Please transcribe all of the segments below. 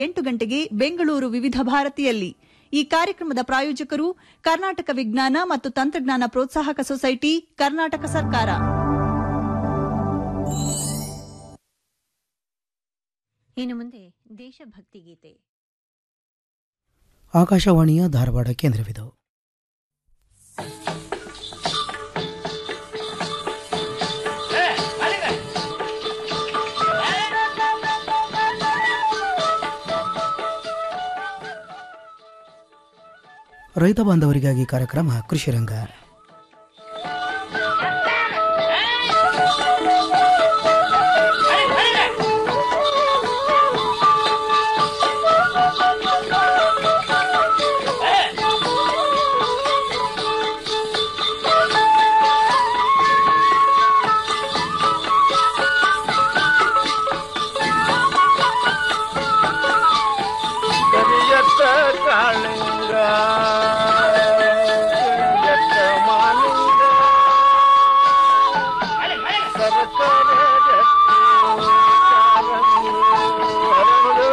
ಎಂಟು ಗಂಟೆಗೆ ಬೆಂಗಳೂರು ವಿವಿಧ ಭಾರತಿಯಲ್ಲಿ ಈ ಕಾರ್ಯಕ್ರಮದ ಪ್ರಾಯೋಜಕರು ಕರ್ನಾಟಕ ವಿಜ್ಞಾನ ಮತ್ತು ತಂತ್ರಜ್ಞಾನ ಪ್ರೋತ್ಸಾಹಕ ಸೊಸೈಟಿ ಕರ್ನಾಟಕ ಸರ್ಕಾರ ಇನ್ನು ಮುಂದೆ ದೇಶಭಕ್ತಿ ಗೀತೆ ಆಕಾಶವಾಣಿಯ ಧಾರವಾಡ ಕೇಂದ್ರವಿದು ರೈತ ಬಾಂಧವರಿಗಾಗಿ ಕಾರ್ಯಕ್ರಮ ಕೃಷಿರಂಗ ಕರಿಯತ್ತ ಕಾಳಿಂಗ ಕರಿಯತ್ತ ಮಾಲಿಂಗ ಸರಸರ ಜಟ್ಟಿ ಕಾರಂಗಿ ಹರಳು.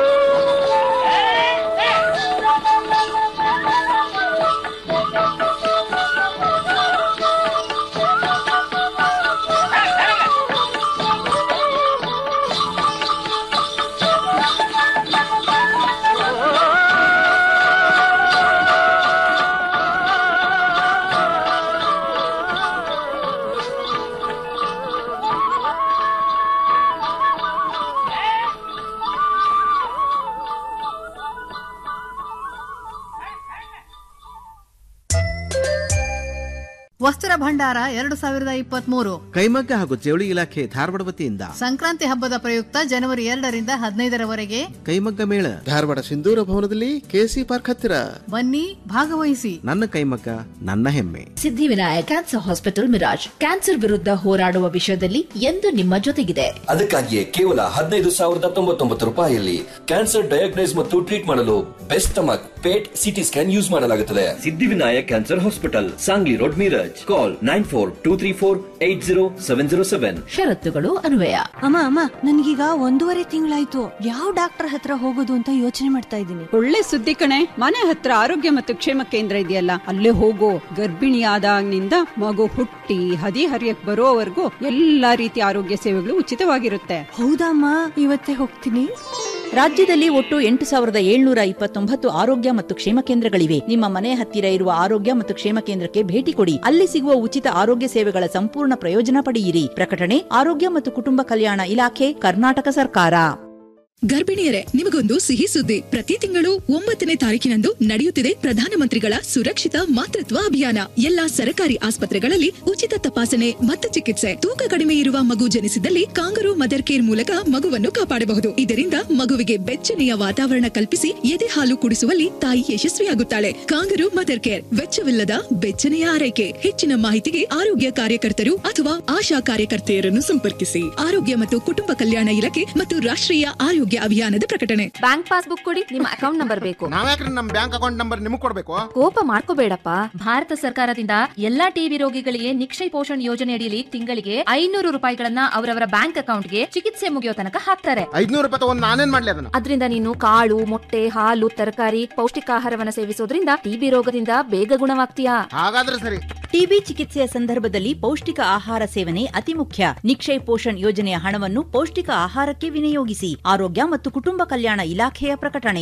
ವಸ್ತ್ರ ಭಂಡಾರ ಎರಡು ಸಾವಿರದ ಇಪ್ಪತ್ಮೂರು ಕೈಮಗ್ಗ ಹಾಗೂ ಜವಳಿ ಇಲಾಖೆ ಧಾರವಾಡ ವತಿಯಿಂದ ಸಂಕ್ರಾಂತಿ ಹಬ್ಬದ ಪ್ರಯುಕ್ತ ಜನವರಿ ಎರಡರಿಂದ ಹದಿನೈದರವರೆಗೆ ಕೈಮಗ್ಗ ಮೇಳ ಧಾರವಾಡ ಸಿಂಧೂರ ಭವನದಲ್ಲಿ ಕೆಸಿ ಪಾರ್ಕ್ ಹತ್ತಿರ ಬನ್ನಿ ಭಾಗವಹಿಸಿ ನನ್ನ ಕೈಮಗ್ಗ ನನ್ನ ಹೆಮ್ಮೆ Siddhivinayak cancer hospital Miraj cancer ವಿರುದ್ಧ ಹೋರಾಡುವ ವಿಷಯದಲ್ಲಿ ಎಂದು ನಿಮ್ಮ ಜೊತೆಗಿದೆ ಅದಕ್ಕಾಗಿಯೇ ಕೇವಲ ಹದಿನೈದು ಸಾವಿರದ ತೊಂಬತ್ತೊಂಬತ್ತು ರೂಪಾಯಿಯಲ್ಲಿ ಕ್ಯಾನ್ಸರ್ ಡಯಾಗ್ನೈಸ್ ಮತ್ತು ಟ್ರೀಟ್ ಮಾಡಲು best stomach PET CT scan use ಮಾಡಲಾಗುತ್ತದೆ Siddhivinayak cancer hospital Sangli road Miraj call nine four two three four eight zero seven zero seven ಷರತ್ತುಗಳು ಅನ್ವಯ ಅಮ್ಮ ಅಮ್ಮ ನನ್ಗೀಗ ಒಂದೂವರೆ ತಿಂಗಳಾಯ್ತು ಯಾವ ಡಾಕ್ಟರ್ ಹತ್ರ ಹೋಗೋದು ಅಂತ ಯೋಚನೆ ಮಾಡ್ತಾ ಇದ್ದೀನಿ ಒಳ್ಳೆ ಸುದ್ದಿ ಕಣೆ ಮನೆ ಹತ್ರ ಆರೋಗ್ಯ ಮತ್ತು ಕ್ಷೇಮ ಕೇಂದ್ರ ಇದೆಯಲ್ಲ ಅಲ್ಲೇ ಹೋಗೋ ಗರ್ಭಿಣಿಯಾದಾಗಿನಿಂದ ಮಗು ಹುಟ್ಟಿ ಹದಿ ಹರಿಯಕ್ ಬರೋವರೆಗೂ ಎಲ್ಲಾ ರೀತಿಯ ಆರೋಗ್ಯ ಸೇವೆಗಳು ಉಚಿತವಾಗಿರುತ್ತೆ ಹೌದಮ್ಮ ಇವತ್ತೇ ಹೋಗ್ತೀನಿ ರಾಜ್ಯದಲ್ಲಿ ಒಟ್ಟು ಎಂಟು ಸಾವಿರದ ಏಳ್ನೂರ ಇಪ್ಪತ್ತೊಂಬತ್ತು ಆರೋಗ್ಯ ಮತ್ತು ಕ್ಷೇಮ ಕೇಂದ್ರಗಳಿವೆ ನಿಮ್ಮ ಮನೆ ಹತ್ತಿರ ಇರುವ ಆರೋಗ್ಯ ಮತ್ತು ಕ್ಷೇಮ ಕೇಂದ್ರಕ್ಕೆ ಭೇಟಿ ಕೊಡಿ ಅಲ್ಲಿ ಸಿಗುವ ಉಚಿತ ಆರೋಗ್ಯ ಸೇವೆಗಳ ಸಂಪೂರ್ಣ ಪ್ರಯೋಜನ ಪಡೆಯಿರಿ ಪ್ರಕಟಣೆ ಆರೋಗ್ಯ ಮತ್ತು ಕುಟುಂಬ ಕಲ್ಯಾಣ ಇಲಾಖೆ ಕರ್ನಾಟಕ ಸರ್ಕಾರ ಗರ್ಭಿಣಿಯರೇ ನಿಮಗೊಂದು ಸಿಹಿ ಸುದ್ದಿ ಪ್ರತಿ ತಿಂಗಳು ಒಂಬತ್ತನೇ ತಾರೀಕಿನಂದು ನಡೆಯುತ್ತಿದೆ ಪ್ರಧಾನಮಂತ್ರಿಗಳ ಸುರಕ್ಷಿತ ಮಾತೃತ್ವ ಅಭಿಯಾನ ಎಲ್ಲಾ ಸರಕಾರಿ ಆಸ್ಪತ್ರೆಗಳಲ್ಲಿ ಉಚಿತ ತಪಾಸಣೆ ಮತ್ತು ಚಿಕಿತ್ಸೆ ತೂಕ ಕಡಿಮೆ ಇರುವ ಮಗು ಜನಿಸಿದಲ್ಲಿ ಕಾಂಗರು ಮದರ್ ಕೇರ್ ಮೂಲಕ ಮಗುವನ್ನು ಕಾಪಾಡಬಹುದು ಇದರಿಂದ ಮಗುವಿಗೆ ಬೆಚ್ಚನೆಯ ವಾತಾವರಣ ಕಲ್ಪಿಸಿ ಎದೆ ಹಾಲು ಕುಡಿಸುವಲ್ಲಿ ತಾಯಿ ಯಶಸ್ವಿಯಾಗುತ್ತಾಳೆ ಕಾಂಗರು ಮದರ್ ಕೇರ್ ವೆಚ್ಚವಿಲ್ಲದ ಬೆಚ್ಚನೆಯ ಆರೈಕೆ ಹೆಚ್ಚಿನ ಮಾಹಿತಿಗೆ ಆರೋಗ್ಯ ಕಾರ್ಯಕರ್ತರು ಅಥವಾ ಆಶಾ ಕಾರ್ಯಕರ್ತೆಯರನ್ನು ಸಂಪರ್ಕಿಸಿ ಆರೋಗ್ಯ ಮತ್ತು ಕುಟುಂಬ ಕಲ್ಯಾಣ ಇಲಾಖೆ ಮತ್ತು ರಾಷ್ಟ್ರೀಯ ಆರೋಗ್ಯ ಅಭಿಯಾನದ ಪ್ರಕಟಣೆ ಬ್ಯಾಂಕ್ ಪಾಸ್ಬುಕ್ ಕೊಡಿ ನಿಮ್ಮ ಅಕೌಂಟ್ ನಂಬರ್ ಬೇಕು ನಾವ್ಯಾಕ್ರಿ ನಮ್ ಬ್ಯಾಂಕ್ ಅಕೌಂಟ್ ನಂಬರ್ ನಿಮಗ್ ಕೊಡ್ಬೇಕು ಕೋಪ ಮಾಡ್ಕೋಬೇಡಪ್ಪ ಭಾರತ ಸರ್ಕಾರದಿಂದ ಎಲ್ಲಾ ಟಿಬಿ ರೋಗಿಗಳಿಗೆ ನಿಕ್ಷಯ ಪೋಷಣ್ ಯೋಜನೆ ಅಡಿಯಲ್ಲಿ ತಿಂಗಳಿಗೆ ಐನೂರು ರೂಪಾಯಿಗಳನ್ನ ಅವರವರ ಬ್ಯಾಂಕ್ ಅಕೌಂಟ್ಗೆ ಚಿಕಿತ್ಸೆ ಮುಗಿಯೋ ತನಕ ಹಾಕ್ತಾರೆ ಐದ್ನೂರು ರೂಪಾಯಿ ತಗೊಂಡ್ ನಾನೇನ್ ಮಾಡ್ಲಿ ಅದನ್ನ ಅದರಿಂದ ನೀನು ಕಾಳು ಮೊಟ್ಟೆ ಹಾಲು ತರಕಾರಿ ಪೌಷ್ಟಿಕಾಹಾರವನ್ನ ಸೇವಿಸೋದ್ರಿಂದ ಟಿಬಿ ರೋಗದಿಂದ ಬೇಗ ಗುಣವಾಗ್ತೀಯಾ ಹಾಗಾದ್ರೆ ಸರಿ ಟಿಬಿ ಚಿಕಿತ್ಸೆಯ ಸಂದರ್ಭದಲ್ಲಿ ಪೌಷ್ಟಿಕ ಆಹಾರ ಸೇವನೆ ಅತಿ ಮುಖ್ಯ ನಿಕ್ಷಯ್ ಪೋಷಣ್ ಯೋಜನೆಯ ಹಣವನ್ನು ಪೌಷ್ಟಿಕ ಆಹಾರಕ್ಕೆ ವಿನಿಯೋಗಿಸಿ ಆರೋಗ್ಯ ಮತ್ತು ಕುಟುಂಬ ಕಲ್ಯಾಣ ಇಲಾಖೆಯ ಪ್ರಕಟಣೆ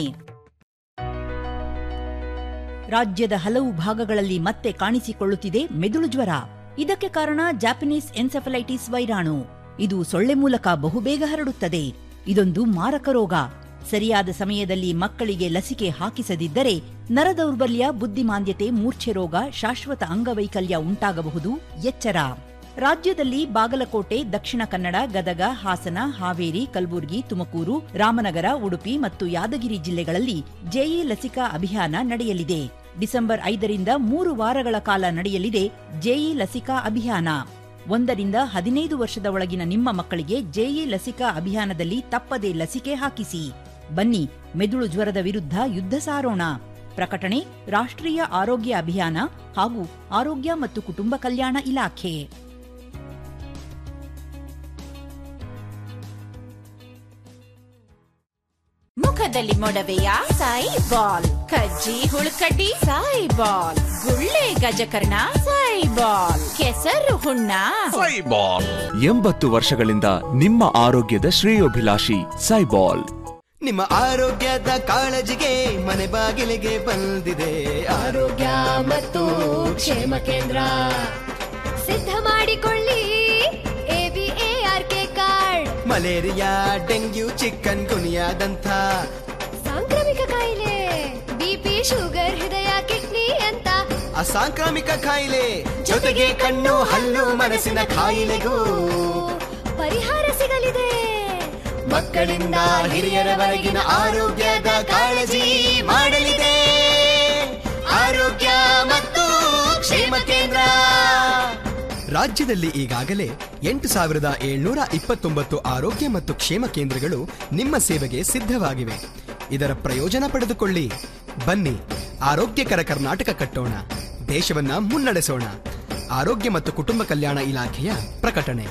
ರಾಜ್ಯದ ಹಲವು ಭಾಗಗಳಲ್ಲಿ ಮತ್ತೆ ಕಾಣಿಸಿಕೊಳ್ಳುತ್ತಿದೆ ಮೆದುಳು ಜ್ವರ ಇದಕ್ಕೆ ಕಾರಣ ಜಾಪನೀಸ್ ಎನ್ಸೆಫಲೈಟಿಸ್ ವೈರಾಣು ಇದು ಸೊಳ್ಳೆ ಮೂಲಕ ಬಹುಬೇಗ ಹರಡುತ್ತದೆ ಇದೊಂದು ಮಾರಕ ರೋಗ ಸರಿಯಾದ ಸಮಯದಲ್ಲಿ ಮಕ್ಕಳಿಗೆ ಲಸಿಕೆ ಹಾಕಿಸದಿದ್ದರೆ ನರದೌರ್ಬಲ್ಯ ಬುದ್ಧಿಮಾಂದ್ಯತೆ ಮೂರ್ಛೆ ರೋಗ ಶಾಶ್ವತ ಅಂಗವೈಕಲ್ಯ ಉಂಟಾಗಬಹುದು ಎಚ್ಚರ ರಾಜ್ಯದಲ್ಲಿ ಬಾಗಲಕೋಟೆ ದಕ್ಷಿಣ ಕನ್ನಡ ಗದಗ ಹಾಸನ ಹಾವೇರಿ ಕಲಬುರಗಿ ತುಮಕೂರು ರಾಮನಗರ ಉಡುಪಿ ಮತ್ತು ಯಾದಗಿರಿ ಜಿಲ್ಲೆಗಳಲ್ಲಿ ಜೆಇ ಲಸಿಕಾ ಅಭಿಯಾನ ನಡೆಯಲಿದೆ ಡಿಸೆಂಬರ್ ಐದರಿಂದ ಮೂರು ವಾರಗಳ ಕಾಲ ನಡೆಯಲಿದೆ ಜೆಇ ಲಸಿಕಾ ಅಭಿಯಾನ ಒಂದರಿಂದ ಹದಿನೈದು ವರ್ಷದ ಒಳಗಿನ ನಿಮ್ಮ ಮಕ್ಕಳಿಗೆ ಜೆಇ ಲಸಿಕಾ ಅಭಿಯಾನದಲ್ಲಿ ತಪ್ಪದೇ ಲಸಿಕೆ ಹಾಕಿಸಿ ಬನ್ನಿ ಮೆದುಳು ಜ್ವರದ ವಿರುದ್ಧ ಯುದ್ಧ ಸಾರೋಣ ಪ್ರಕಟಣೆ ರಾಷ್ಟ್ರೀಯ ಆರೋಗ್ಯ ಅಭಿಯಾನ ಹಾಗೂ ಆರೋಗ್ಯ ಮತ್ತು ಕುಟುಂಬ ಕಲ್ಯಾಣ ಇಲಾಖೆ ಮುಖದ ಮುಖದಲ್ಲಿ ಮೊಡವೆಯ ಸಾಯಿ ಬಾಲ್ ಕಜ್ಜಿ ಹುಳುಕಡ್ಡಿ ಸಾಯಿ ಬಾಲ್ ಗುಳ್ಳೆ ಗಜಕರ್ಣ ಸಾಯಿ ಬಾಲ್ ಕೆಸರು ಹುಣ್ಣ ಎಂಬತ್ತು ವರ್ಷಗಳಿಂದ ನಿಮ್ಮ ಆರೋಗ್ಯದ ಶ್ರೇಯೋಭಿಲಾಷಿ ಸೈಬಾಲ್ ನಿಮ್ಮ ಆರೋಗ್ಯದ ಕಾಳಜಿಗೆ ಮನೆ ಬಾಗಿಲಿಗೆ ಬಂದಿದೆ ಆರೋಗ್ಯ ಮತ್ತು ಕ್ಷೇಮ ಕೇಂದ್ರ ಸಿದ್ಧ ಮಾಡಿಕೊಳ್ಳಿ ಎಬಿಎಆರ್ಕೆ ಕಾರ್ಡ್ ಮಲೇರಿಯಾ ಡೆಂಗ್ಯೂ ಚಿಕನ್ ಗುನಿಯಾದಂಥ ಸಾಂಕ್ರಾಮಿಕ ಕಾಯಿಲೆ ಬಿಪಿ ಶುಗರ್ ಹೃದಯ ಕಿಡ್ನಿ ಅಂತ ಅಸಾಂಕ್ರಾಮಿಕ ಕಾಯಿಲೆ ಜೊತೆಗೆ ಕಣ್ಣು ಹಲ್ಲು ಮನಸ್ಸಿನ ಕಾಯಿಲೆಗೂ ಪರಿಹಾರ ಸಿಗಲಿದೆ ಮಕ್ಕಳಿಂದ ಹಿರಿಯರವರೆಗಿನ ಆರೋಗ್ಯದ ಕಾಳಜಿ ಮಾಡಲಿದೆ ಆರೋಗ್ಯ ಮತ್ತು ಕ್ಷೇಮ ಕೇಂದ್ರ ರಾಜ್ಯದಲ್ಲಿ ಈಗಾಗಲೇ ಎಂಟು ಸಾವಿರದ ಏಳ್ನೂರ ಇಪ್ಪತ್ತೊಂಬತ್ತು ಆರೋಗ್ಯ ಮತ್ತು ಕ್ಷೇಮ ಕೇಂದ್ರಗಳು ನಿಮ್ಮ ಸೇವೆಗೆ ಸಿದ್ಧವಾಗಿವೆ ಇದರ ಪ್ರಯೋಜನ ಪಡೆದುಕೊಳ್ಳಿ ಬನ್ನಿ ಆರೋಗ್ಯಕರ ಕರ್ನಾಟಕ ಕಟ್ಟೋಣ ದೇಶವನ್ನ ಮುನ್ನಡೆಸೋಣ ಆರೋಗ್ಯ ಮತ್ತು ಕುಟುಂಬ ಕಲ್ಯಾಣ ಇಲಾಖೆಯ ಪ್ರಕಟಣೆ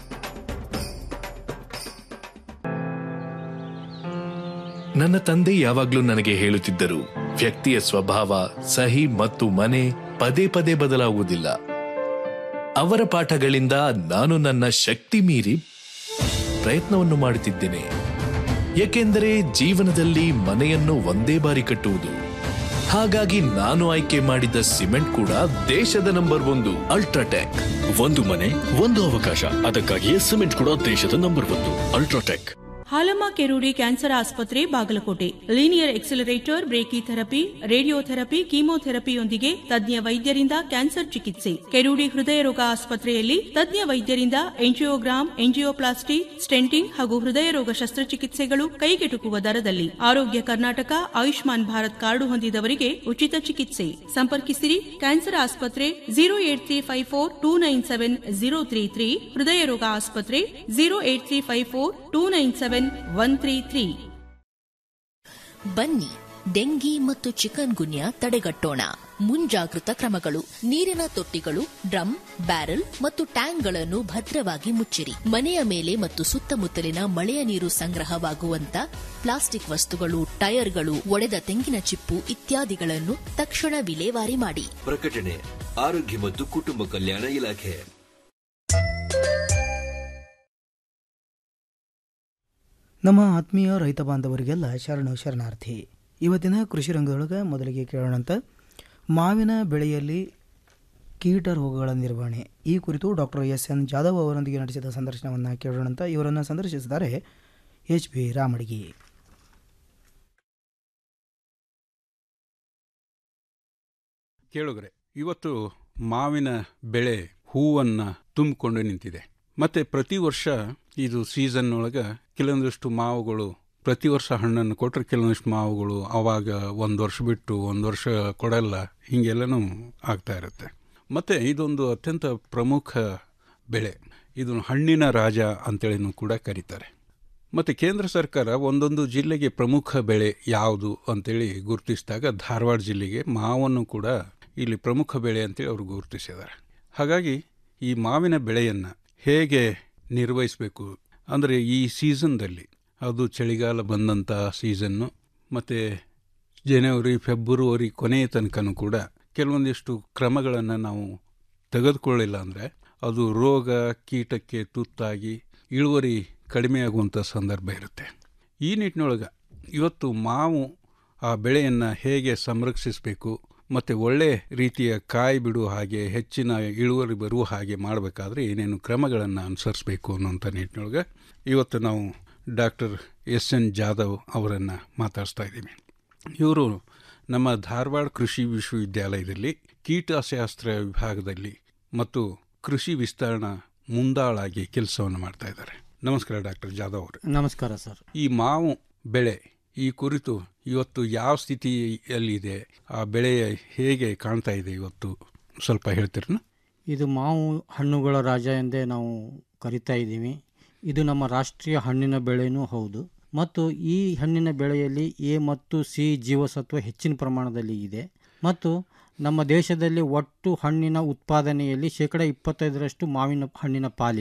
ನನ್ನ ತಂದೆ ಯಾವಾಗ್ಲೂ ನನಗೆ ಹೇಳುತ್ತಿದ್ದರು ವ್ಯಕ್ತಿಯ ಸ್ವಭಾವ ಸಹಿ ಮತ್ತು ಮನೆ ಪದೇ ಪದೇ ಬದಲಾಗುವುದಿಲ್ಲ ಅವರ ಪಾಠಗಳಿಂದ ನಾನು ನನ್ನ ಶಕ್ತಿ ಮೀರಿ ಪ್ರಯತ್ನವನ್ನು ಮಾಡುತ್ತಿದ್ದೇನೆ ಏಕೆಂದರೆ ಜೀವನದಲ್ಲಿ ಮನೆಯನ್ನು ಒಂದೇ ಬಾರಿ ಕಟ್ಟುವುದು ಹಾಗಾಗಿ ನಾನು ಆಯ್ಕೆ ಮಾಡಿದ ಸಿಮೆಂಟ್ ಕೂಡ ದೇಶದ ನಂಬರ್ ಒಂದು ಅಲ್ಟ್ರಾಟೆಕ್ ಒಂದು ಮನೆ ಒಂದು ಅವಕಾಶ ಅದಕ್ಕಾಗಿಯೇ ಸಿಮೆಂಟ್ ಕೂಡ ದೇಶದ ನಂಬರ್ ಒಂದು ಅಲ್ಟ್ರಾಟೆಕ್ ಹಾಲಮ್ಮ ಕೆರೂಡಿ ಕ್ಯಾನ್ಸರ್ ಆಸ್ಪತ್ರೆ Bagalkot linear accelerator brachytherapy radiotherapy ಕೀಮೋಥೆರಪಿಯೊಂದಿಗೆ ತಜ್ಞ ವೈದ್ಯರಿಂದ ಕ್ಯಾನ್ಸರ್ ಚಿಕಿತ್ಸೆ ಕೆರೂಡಿ ಹೃದಯ ರೋಗ ಆಸ್ಪತ್ರೆಯಲ್ಲಿ ತಜ್ಞ ವೈದ್ಯರಿಂದ ಎಂಜಿಯೋಗ್ರಾಮ್ ಎಂಜಿಯೋಪ್ಲಾಸ್ಟಿ ಸ್ಟೆಂಟಿಂಗ್ ಹಾಗೂ ಹೃದಯ ರೋಗ ಶಸ್ತ್ರಚಿಕಿತ್ಸೆಗಳು ಕೈಗೆಟುಕುವ ದರದಲ್ಲಿ ಆರೋಗ್ಯ ಕರ್ನಾಟಕ ಆಯುಷ್ಮಾನ್ ಭಾರತ್ ಕಾರ್ಡು ಹೊಂದಿದವರಿಗೆ ಉಚಿತ ಚಿಕಿತ್ಸೆ ಸಂಪರ್ಕಿಸಿರಿ ಕ್ಯಾನ್ಸರ್ ಆಸ್ಪತ್ರೆ zero eight three five four two nine seven zero three three ಹೃದಯ ರೋಗ ಆಸ್ಪತ್ರೆ zero eight three five four two nine seven one three three ಬನ್ನಿ ಡೆಂಗಿ ಮತ್ತು ಚಿಕನ್ ಗುನ್ಯಾ ತಡೆಗಟ್ಟೋಣ ಮುಂಜಾಗೃತ ಕ್ರಮಗಳು ನೀರಿನ ತೊಟ್ಟಿಗಳು ಡ್ರಮ್ ಬ್ಯಾರೆಲ್ ಮತ್ತು ಟ್ಯಾಂಕ್ಗಳನ್ನು ಭದ್ರವಾಗಿ ಮುಚ್ಚಿರಿ ಮನೆಯ ಮೇಲೆ ಮತ್ತು ಸುತ್ತಮುತ್ತಲಿನ ಮಳೆಯ ನೀರು ಸಂಗ್ರಹವಾಗುವಂತ ಪ್ಲಾಸ್ಟಿಕ್ ವಸ್ತುಗಳು ಟೈರ್ಗಳು ಒಡೆದ ತೆಂಗಿನ ಚಿಪ್ಪು ಇತ್ಯಾದಿಗಳನ್ನು ತಕ್ಷಣ ವಿಲೇವಾರಿ ಮಾಡಿ ಪ್ರಕಟಣೆ ಆರೋಗ್ಯ ಮತ್ತು ಕುಟುಂಬ ಕಲ್ಯಾಣ ಇಲಾಖೆ ನಮ್ಮ ಆತ್ಮೀಯ ರೈತ ಬಾಂಧವರಿಗೆಲ್ಲ ಶರಣು ಶರಣಾರ್ಥಿ ಇವತ್ತಿನ ಕೃಷಿ ರಂಗದೊಳಗೆ ಮೊದಲಿಗೆ ಕೇಳೋಣಂತ ಮಾವಿನ ಬೆಳೆಯಲ್ಲಿ ಕೀಟ ರೋಗಗಳ ನಿರ್ವಹಣೆ ಈ ಕುರಿತು ಡಾಕ್ಟರ್ ಎಸ್ ಎನ್ ಜಾಧವ್ ಅವರೊಂದಿಗೆ ನಡೆಸಿದ ಸಂದರ್ಶನವನ್ನು ಕೇಳೋಣಂತ ಇವರನ್ನು ಸಂದರ್ಶಿಸಿದ್ದಾರೆ ಎಚ್ ಬಿ ರಾಮಡಿಗಿ ಕೇಳುಗರೆ ಇವತ್ತು ಮಾವಿನ ಬೆಳೆ ಹೂವನ್ನು ತುಂಬಿಕೊಂಡು ನಿಂತಿದೆ ಮತ್ತೆ ಪ್ರತಿ ವರ್ಷ ಇದು ಸೀಸನ್ ಒಳಗೆ ಕೆಲವೊಂದಿಷ್ಟು ಮಾವುಗಳು ಪ್ರತಿ ವರ್ಷ ಹಣ್ಣನ್ನು ಕೊಟ್ಟರೆ ಕೆಲವೊಂದಿಷ್ಟು ಮಾವುಗಳು ಅವಾಗ ಒಂದು ವರ್ಷ ಬಿಟ್ಟು ಒಂದು ವರ್ಷ ಕೊಡಲ್ಲ ಹೀಗೆಲ್ಲನೂ ಆಗ್ತಾ ಇರುತ್ತೆ ಮತ್ತು ಇದೊಂದು ಅತ್ಯಂತ ಪ್ರಮುಖ ಬೆಳೆ ಇದನ್ನು ಹಣ್ಣಿನ ರಾಜ ಅಂತೇಳಿನೂ ಕೂಡ ಕರೀತಾರೆ ಮತ್ತು ಕೇಂದ್ರ ಸರ್ಕಾರ ಒಂದೊಂದು ಜಿಲ್ಲೆಗೆ ಪ್ರಮುಖ ಬೆಳೆ ಯಾವುದು ಅಂತೇಳಿ ಗುರುತಿಸಿದಾಗ ಧಾರವಾಡ ಜಿಲ್ಲೆಗೆ ಮಾವನ್ನು ಕೂಡ ಇಲ್ಲಿ ಪ್ರಮುಖ ಬೆಳೆ ಅಂತೇಳಿ ಅವರು ಗುರುತಿಸಿದ್ದಾರೆ ಹಾಗಾಗಿ ಈ ಮಾವಿನ ಬೆಳೆಯನ್ನು ಹೇಗೆ ನಿರ್ವಹಿಸಬೇಕು ಅಂದರೆ ಈ ಸೀಸನ್ದಲ್ಲಿ ಅದು ಚಳಿಗಾಲ ಬಂದಂಥ ಸೀಸನ್ನು ಮತ್ತು ಜನವರಿ ಫೆಬ್ರವರಿ ಕೊನೆಯ ತನಕನೂ ಕೂಡ ಕೆಲವೊಂದಿಷ್ಟು ಕ್ರಮಗಳನ್ನು ನಾವು ತೆಗೆದುಕೊಳ್ಳಿಲ್ಲ ಅಂದರೆ ಅದು ರೋಗ ಕೀಟಕ್ಕೆ ತುತ್ತಾಗಿ ಇಳುವರಿ ಕಡಿಮೆಯಾಗುವಂಥ ಸಂದರ್ಭ ಇರುತ್ತೆ ಈ ನಿಟ್ಟಿನೊಳಗೆ ಇವತ್ತು ಮಾವು ಆ ಬೆಳೆಯನ್ನು ಹೇಗೆ ಸಂರಕ್ಷಿಸಬೇಕು ಮತ್ತು ಒಳ್ಳೆ ರೀತಿಯ ಕಾಯಿ ಬಿಡುವ ಹಾಗೆ ಹೆಚ್ಚಿನ ಇಳುವರಿ ಬರುವ ಹಾಗೆ ಮಾಡಬೇಕಾದ್ರೆ ಏನೇನು ಕ್ರಮಗಳನ್ನು ಅನುಸರಿಸಬೇಕು ಅನ್ನೋಂಥ ನಿಟ್ಟಿನೊಳಗೆ ಇವತ್ತು ನಾವು ಡಾಕ್ಟರ್ ಎಸ್ ಎನ್ ಜಾಧವ್ ಅವರನ್ನು ಮಾತಾಡಿಸ್ತಾ ಇದ್ದೀವಿ ಇವರು ನಮ್ಮ ಧಾರವಾಡ ಕೃಷಿ ವಿಶ್ವವಿದ್ಯಾಲಯದಲ್ಲಿ ಕೀಟಶಾಸ್ತ್ರ ವಿಭಾಗದಲ್ಲಿ ಮತ್ತು ಕೃಷಿ ವಿಸ್ತರಣಾ ಮುಂದಾಳಾಗಿ ಕೆಲಸವನ್ನು ಮಾಡ್ತಾ ಇದ್ದಾರೆ ನಮಸ್ಕಾರ ಡಾಕ್ಟರ್ ಜಾಧವ್ ಅವರು ನಮಸ್ಕಾರ ಸರ್ ಈ ಮಾವು ಬೆಳೆ ಈ ಕುರಿತು ಇವತ್ತು ಯಾವ ಸ್ಥಿತಿಯಲ್ಲಿದೆ ಆ ಬೆಳೆ ಹೇಗೆ ಕಾಣ್ತಾ ಇದೆ ಇವತ್ತು ಸ್ವಲ್ಪ ಹೇಳ್ತೀರನ ಇದು ಮಾವು ಹಣ್ಣುಗಳ ರಾಜ ಎಂದೇ ನಾವು ಕರಿತಾ ಇದ್ದೀವಿ ಇದು ನಮ್ಮ ರಾಷ್ಟ್ರೀಯ ಹಣ್ಣಿನ ಬೆಳೆಯೂ ಹೌದು ಮತ್ತು ಈ ಹಣ್ಣಿನ ಬೆಳೆಯಲ್ಲಿ ಎ ಮತ್ತು ಸಿ ಜೀವಸತ್ವ ಹೆಚ್ಚಿನ ಪ್ರಮಾಣದಲ್ಲಿ ಇದೆ ಮತ್ತು ನಮ್ಮ ದೇಶದಲ್ಲಿ ಒಟ್ಟು ಹಣ್ಣಿನ ಉತ್ಪಾದನೆಯಲ್ಲಿ ಶೇಕಡ ಇಪ್ಪತ್ತೈದರಷ್ಟು ಮಾವಿನ ಹಣ್ಣಿನ ಪಾಲಿದೆ